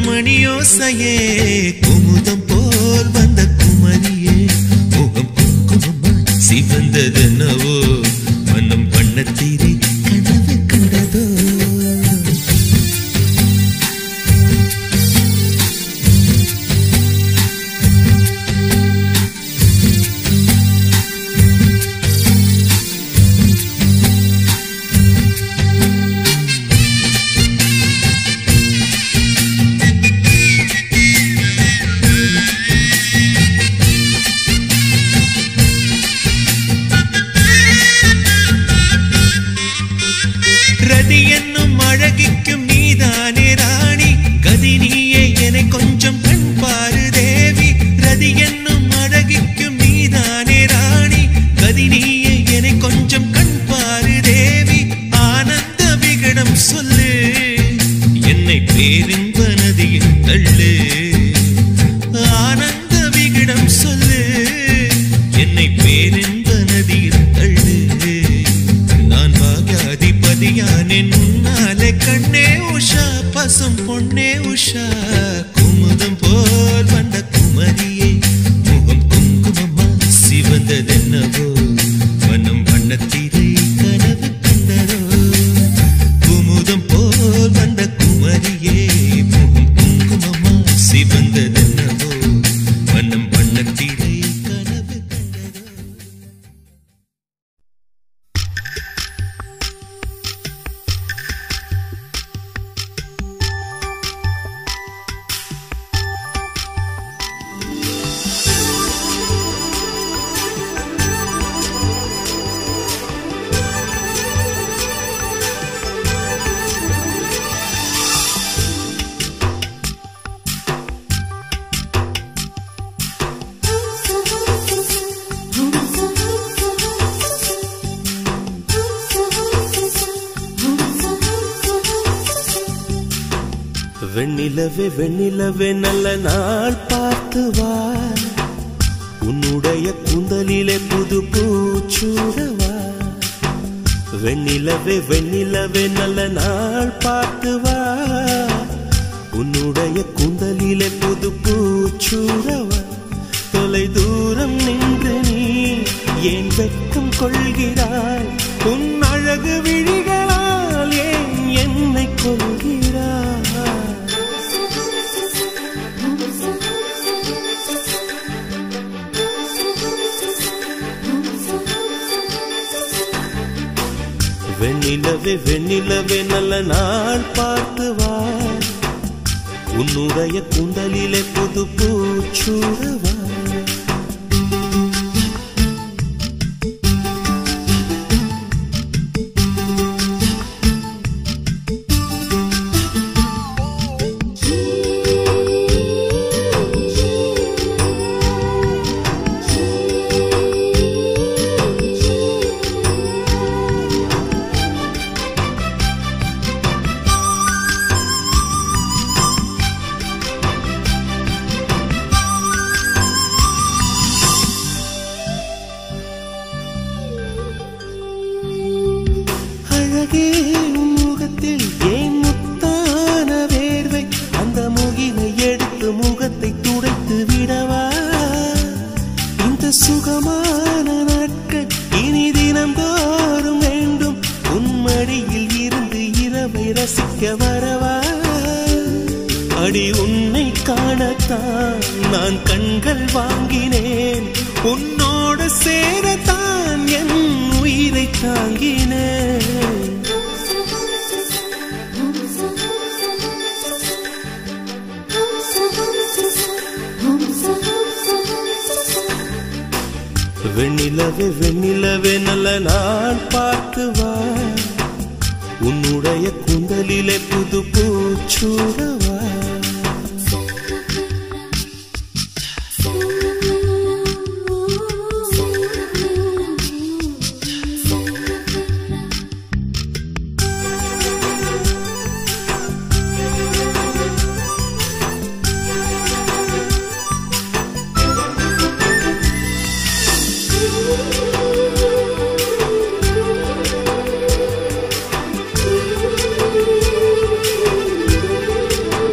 மணியோசையே குமுதம் போல் வந்த குமரியே முகம் குங்குமமா சிவந்ததென்னவோ மனம் வண்ணத்தீரை கனவு கண்டதோ ரதி என்னும் அழகிக்கும் நீதானே ராணி கதி நீயே என கொஞ்சம் கண் பாரு தேவி ரதி என்னும் அழகிக்கும் நீதானே ராணி கதி நீயே என கொஞ்சம் கண் பாரு தேவி ஆனந்த விகடம் சொல்லு என்னை பேரின்ப நதியில் தள்ளு ஆனந்த விகடம் சொல்லு என்னை பேரின்ப நதியில் தள்ளு நான் பாகாதிபதியானே முன்னாலே கண்ணே உஷா பசும் பொன்னே உஷா குமுதம் போல் வந்த குமரியே முகம் குங்குமமா சிவந்ததென்னவோ வனம் வண்ணத்திரை கனவு கண்டதோ குமுதம் போல் வந்த குமரியே முகம் குங்குமமா சிவந்ததென்னவோ வனம் வண்ணத்திரை கனவு கண்டதோ வெண்ணிலவே வெண்ணிலவே நல்ல நாள் பார்த்து வா உன்னுடைய குந்தலிலே புது பூச்சூடவா வெண்ணிலவே வெண்ணிலவே நல்ல நாள் பார்த்து வா உன்னுடைய குந்தலிலே புது பூச்சூடவா தொலை தூரம் நின்று நீ ஏன் வெட்கம் கொள்கிறாய் உன் அழகு விழிகளால் ஏன் என்னை கொள்கிறாய் வெண்ணிலவே வெண்ணிலவே நல்ல நாள் பார்த்து வா உன்னுடைய குண்டலிலே புது பூச்சூடவா அழகே உன் முகத்தில் ஏன் முத்தான வேர்வை அந்த முகிலை எடுத்து முகத்தை துடைத்து விடவா இந்த சுகமான நாட்கள் இனி தினந்தோறும் வேண்டும் உன் மடியில் இருந்து இரவை ரசிக்க வரவா அடி உன்னை காணத்தான் நான் கண்கள் வாங்கினேன் உன்னோடு சேரத்தான் என் உயிரை தாங்கினேன் வெண்ணிலவே வெண்ணிலவே நல்ல நான் பார்த்து வா உன்னுடைய குந்தலிலே புது பூச்சூடவா Thank you.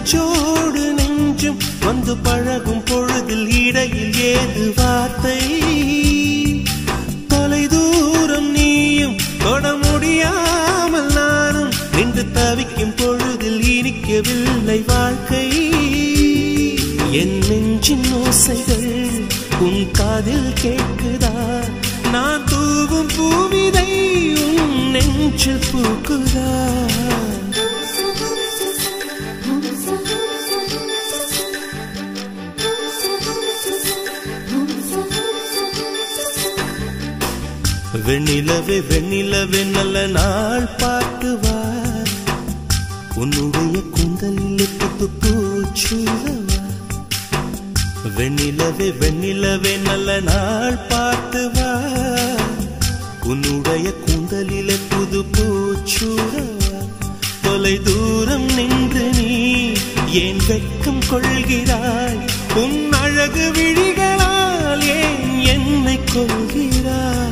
நெஞ்சோடு நெஞ்சும் வந்து பழகும் பொழுதில் இடையில் ஏது வார்த்தை தொலை தூரம் நீயும் தொட முடியாமல் நானும் நின்று தவிக்கும் பொழுதில் இனிக்கவில்லை வாழ்க்கை என் நெஞ்சின் ஓசைகள் உன் காதில் கேட்குதா நான் தூவும் பூவிதை உன் நெஞ்சில் பூக்குதா வெண்ணிலவே வெண்ணிலவே நல்ல நாள் பார்த்து வா உன்னுடைய குந்தலில் புத்து பூச்சூடவா வெண்ணிலவே வெண்ணிலவே நல்ல நாள் பார்த்து வா உன்னுடைய கூந்தலிலே புது பூச்சூடவா தொலை தூரம் நின்று நீ ஏன் வெட்கம் கொள்கிறாய் உன் அழகு விழிகளால் ஏன் என்னை கொள்கிறாய்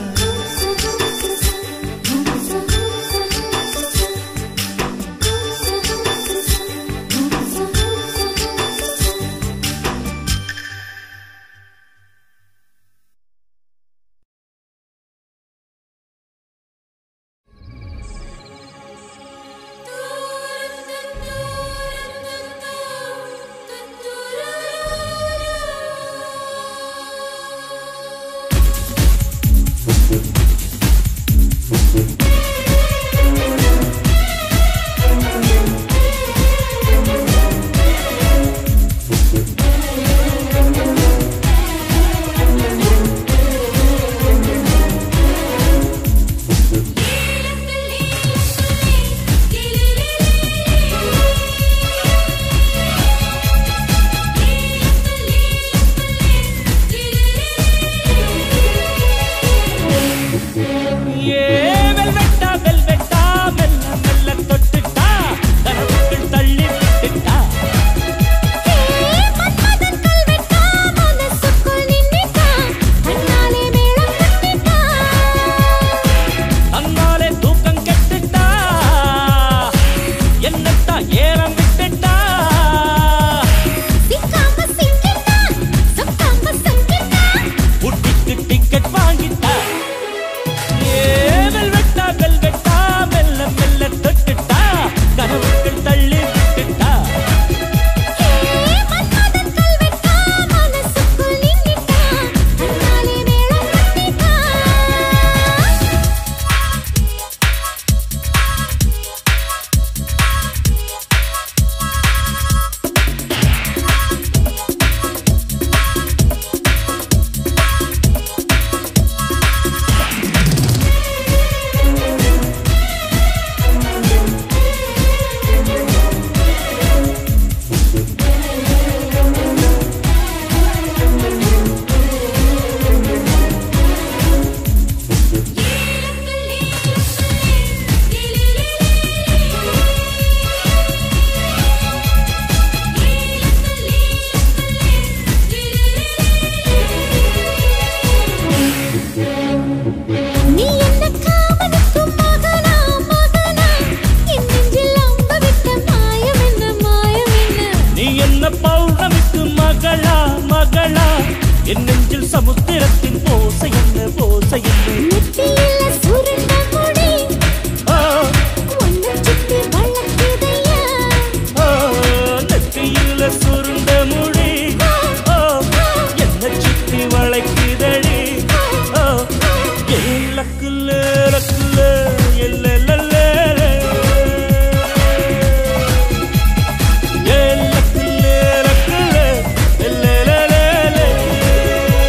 ஏ வெல்வெட்டா வெல்வெட்டா மெல்ல மெல்ல தொட்டுட்டா கனவுக்குள் தள்ளி விட்டுட்டா மன்மதன் கல்வெட்டா மனசுக்குள் நின்னுட்டா கண்ணாலே மேளம் கட்டிட்டா தன்னாலே தூக்கம் கெட்டுட்டா என்னத்தா ஏறம் விட்டுட்டா சிக்காம சிக்கிட்டா சொக்காம சங்கிட்டா புட்டிக்கு டிக்கெட் வாங்கிட்டா ஏ வெல்வெட்டா வெல்வெட்டா மெல்ல மெல்ல தொட்டுட்டா கனவுக்குள் தள்ளி விட்டுட்டா மன்மதன் கல்வெட்டா மனசுக்குள் நின்னுட்டா கண்ணாலே மேளம் கட்டிட்டா நீ என்ன காமனுக்கு மகனா மகனா என் நெஞ்சில் அம்ப விட்ட மாயம் என்ன மாயம் என்ன நீ என்ன பௌர்ணமிக்கு மகளா மகளா என் நெஞ்சில் சமுத்திரத்தின் போசை என்ன போசை என்ன நெத்தியில சுருண்ட முடி ஆ, ஒன்ன சுத்தி வளர்க்குதையா ஆ, நெத்தியில சுருண்ட முடி ஆ, என்ன சுத்தி வளைக்குதடி ஆ, ஏ லக்குல லக்குல எல்லெல்லலே. ஏ லக்குல லக்குல எல்லெல்லலே.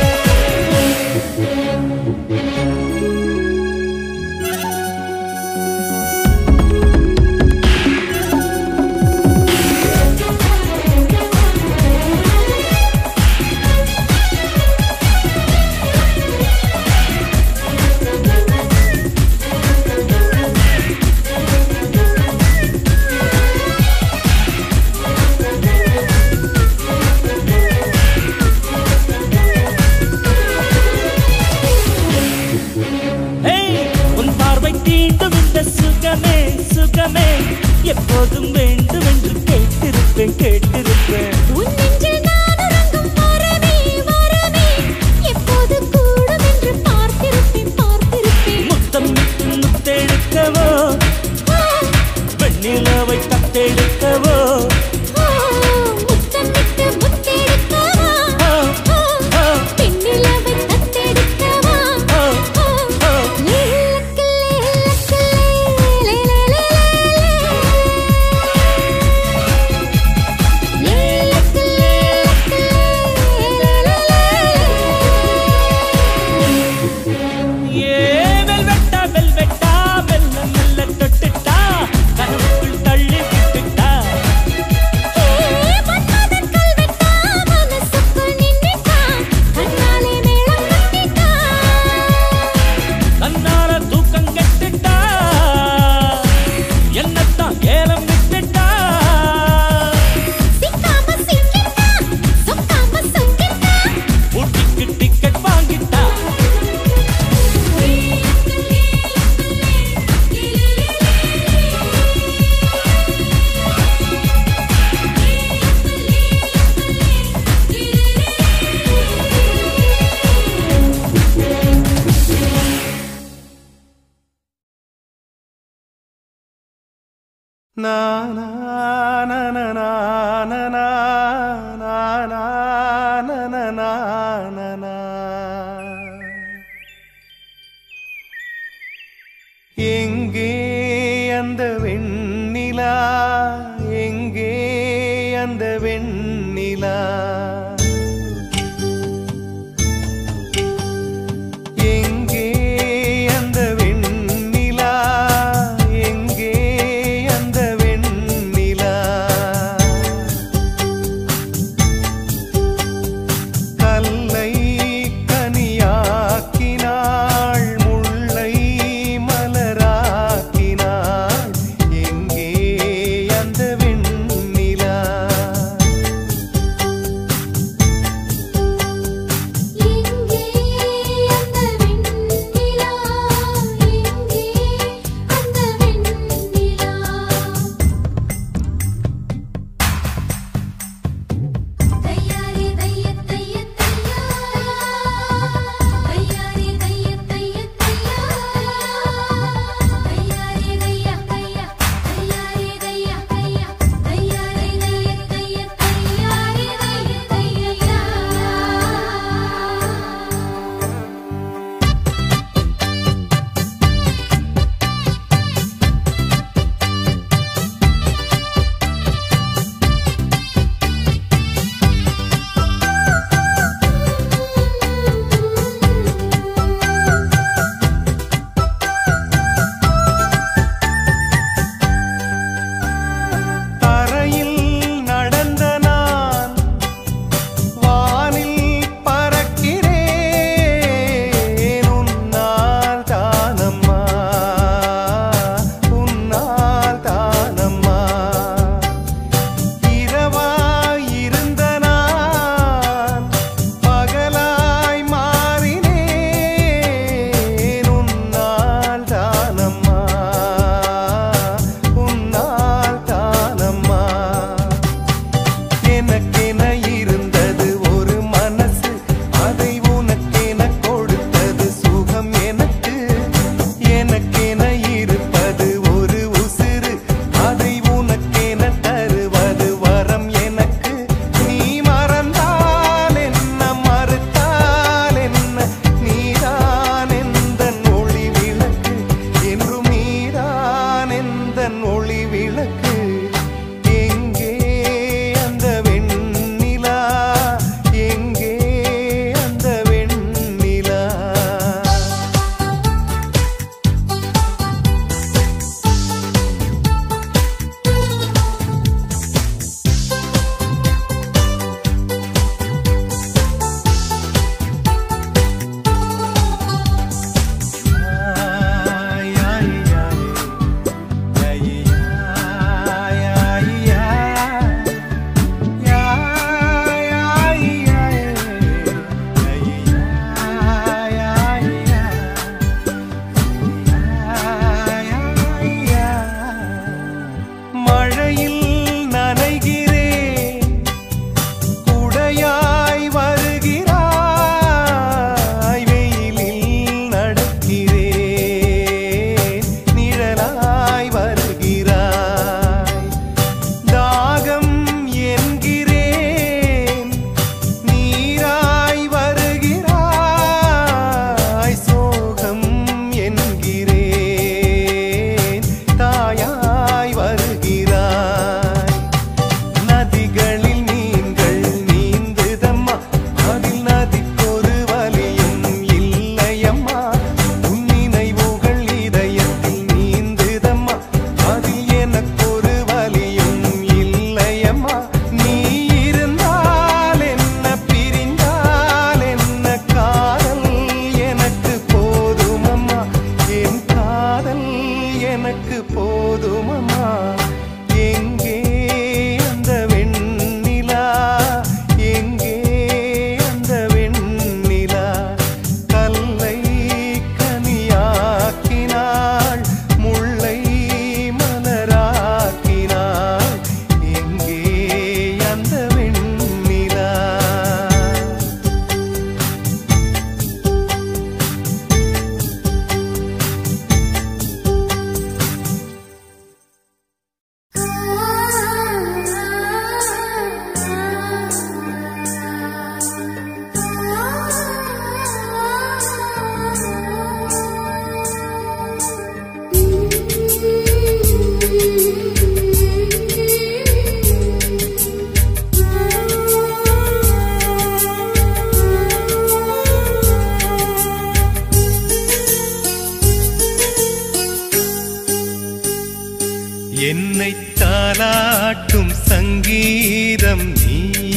கேட்டிருப்பேன் கேட்டிருப்பேன் உன் நெஞ்சில் நான் உறங்கும் வரமே வரமே எப்போது கூடும் என்று பார்த்திருப்பேன் பார்த்திருப்பேன் முத்தம் விட்டு முத்தெடுக்கவோ ஆ, வெண்ணிலவை தத்தெடுக்கவோ ஆ, முத்தமிட்டு முத்தெடுக்கவா ஆ, ஆ, ஆ, பெண்ணிலவை தத்தெடுக்கவா ஆ, ஆ, ஆ. லேலக்கு, லேலக்கு, லே, லே, லே, லே, லே. லேலக்கு, லேலக்கு, லே, லே, லே, லே. ஏ வெல்வெட்டா வெல்வெட்டா மெல்ல மெல்ல தொட்டுட்டா கனவுக்குள் தள்ளி விட்டுட்டா மன்மதன் கல்வெட்டா மனசுக்குள் நின்னுட்டா கண்ணாலே மேளம் கட்டிட்டா தன்னால தூக்கம் கெட்டுட்டா என்னத்தான் ஏலம் விட்டுட்டா சிக்காம சிக்கிட்டா சொக்காம சொக்கிட்டா ஊட்டிக்கு டிக்கெட் வாங்கிட்டா Na na na na na na na na na na na na na na எங்கே அந்த வெண்ணிலா எங்கே அந்த வெண்ணிலா எங்கே அந்த வெண்ணிலா எங்கே அந்த வெண்ணிலா கல்லை கனியாக்கினாள் முல்லை மலராக்கினாள் எங்கே அந்த வெண்ணிலா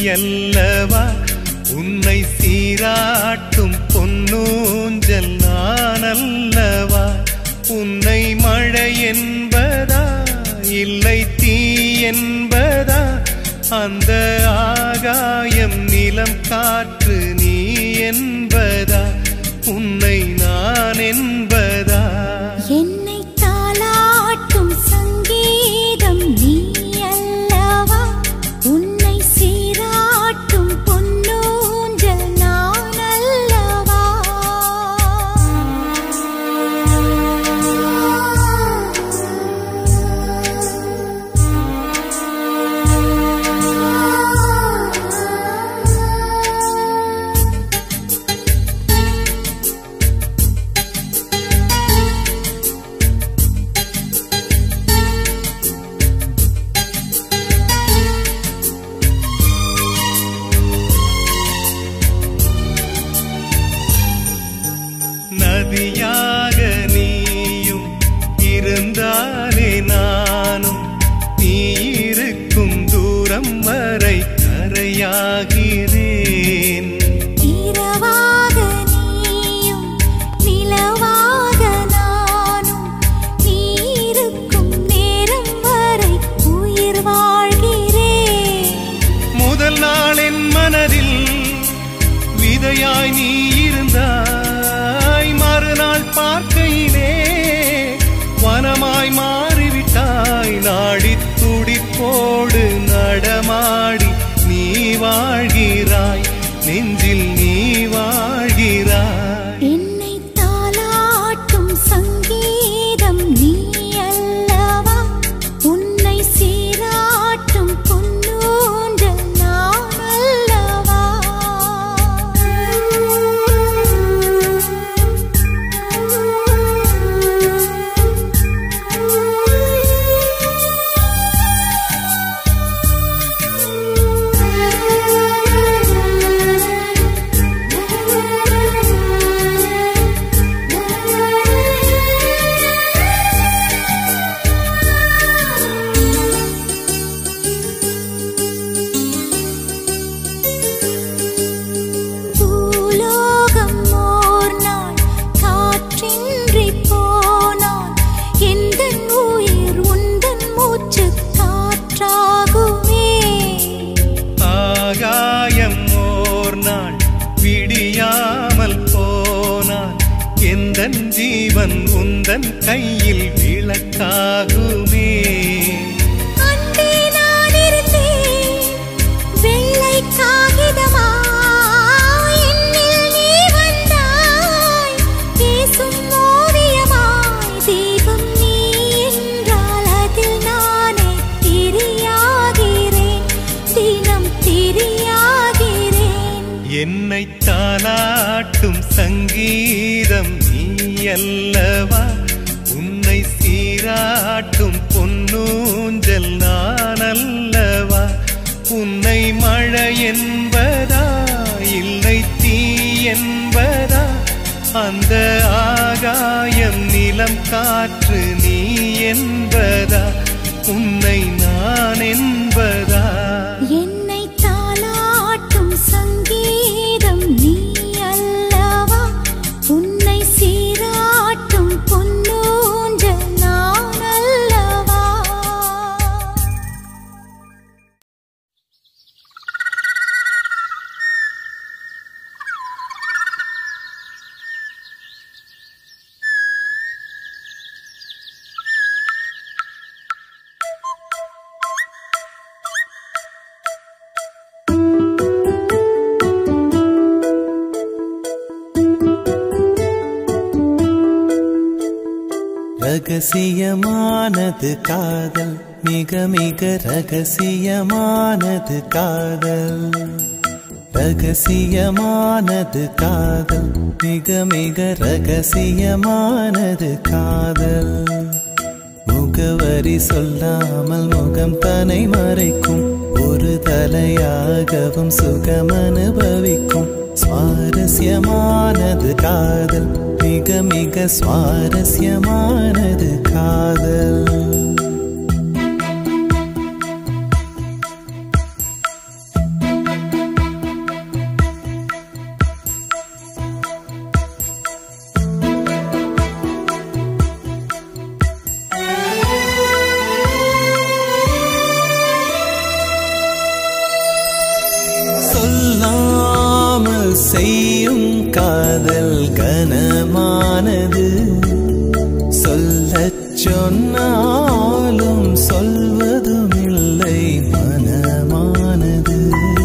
அல்லவா உன்னை சீராட்டும் பொன்னூஞ்சல் நான் அல்லவா உன்னை மழை என்பதா இல்லை தீ என்பதா அந்த ஆகாயம் நிலம் காற்று நீ என்பதா உன்னை நான் என்பதா என்னை தாளாட்டும் சங்கீதம் நீ அல்லவா உன்னை சீராட்டும் பொன்னூஞ்சல் நான் அல்லவா நதியாக நீயும் இருந்தாலே நானும் நீ இருக்கும் தூரம் வரை கரையாகிறேன் இரவாக நீயும் நிலவாக நானும் நீ இருக்கும் நேரம் வரை உயிர் வாழ்கிறேன் முதல் நாள் என் மனதில் விதையாய் நீ இருந்தாய் மறுநாள் பார்க்கையிலே வனமாய் மாறிவிட்டாய் நாடி துடிப்போடு நடமாடி நீ வாழ்கிறாய் நெஞ்சில் நீ வாழ்கிறாய் என்னை தாளாட்டும் சங்கீதம் நீ அல்லவா உன்னை சீராட்டும் பொன்னூஞ்சல் நான் அல்லவா பூலோகம் ஓர் நாள் காற்றின்றி போனால் எந்தன் உயிர் உந்தன் மூச்சு காற்றாகுமே ஆகாயம் ஓர் நாள் விடியாமல் போனால் எந்த ஜீவன் உந்தன் கையில் விளக்காகுமே அன்பே நான் இருந்தேன் வெள்ளை காகிதமாய் என்னில் நீ வந்தாய் பேசும் ஓவியமாய் தீபம் நீ என்றால் அதில் நானே திரியாகிறேன் தினம் திரியாகிறேன் என்னை தாளாட்டும் சங்கீதம் நீ அல்லவா உன்னை சீராட்டும் பொன்னூஞ்சல் நான் அல்லவா உன்னை மழை என்பதா இல்லை தீ என்பதா அந்த ஆகாயம் நிலம் காற்று நீ என்பதா உன்னை நான் என்பதா என்னை தாளாட்டும் சங்கீதம் நீ அல்லவா உன்னை சீராட்டும் பொன்னூஞ்சல் நான் அல்லவா ரகசியமானது காதல் மிக மிக ரகசியமானது காதல் ரகசியமானது காதல் மிக மிக ரகசியமானது காதல் முகவரி சொல்லாமல் முகம் தனை மறைக்கும் ஒரு தலையாகவும் சுகம் அனுபவிக்கும் சுவாரஸ்யமானது காதல் மிக மிக சுவாரஸ்யமானது காதல் செய்யும் காதல் கனமானது சொல்லச் சொன்னாலும் சொல்வதும் இல்லை மனமானது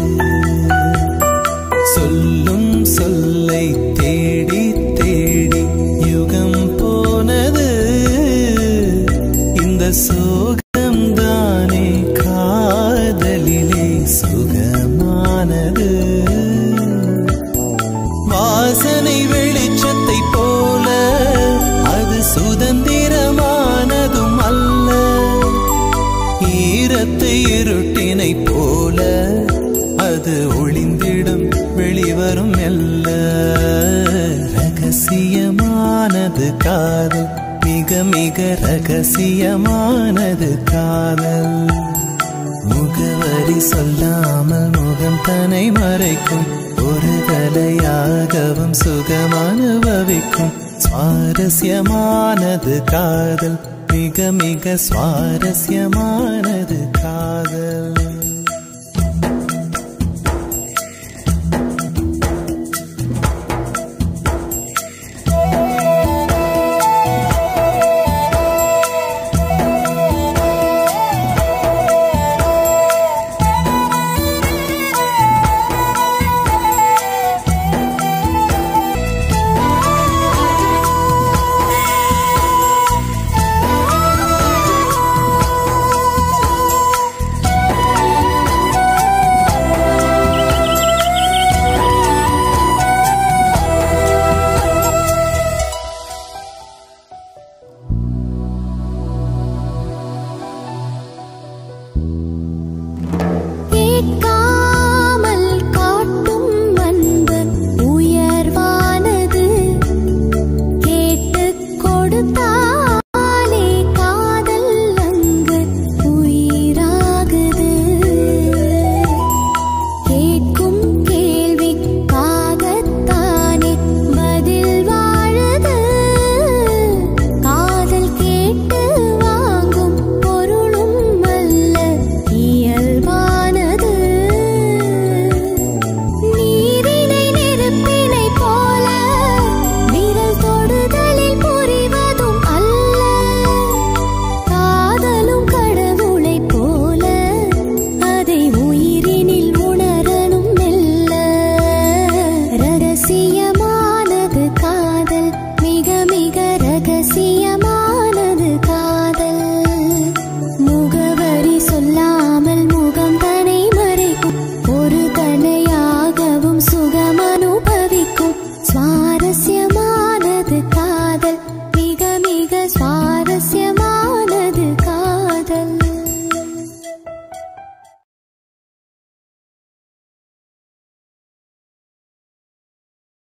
சொல்லும் சொல்லை தேடி தேடி யுகம் போனது இந்த சோகம்தானே காதலிலே சுகமானது வாசனை வெளிச்சத்தை போல அது சுதந்திரமானதும் அல்ல ஈரத்தை இருட்டினை போல அது ஒளிந்திடும் வெளிவரும் மெல்ல ரகசியமானது காதல் மிக மிக ரகசியமானது காதல் முகவரி சொல்லாமல் முகம் தன்னை மறைக்கும் ஒரு தலையாகவும் சுகம் அனுபவிக்கும் சுவாரஸ்யமானது காதல் மிக மிக சுவாரஸ்யமானது காதல்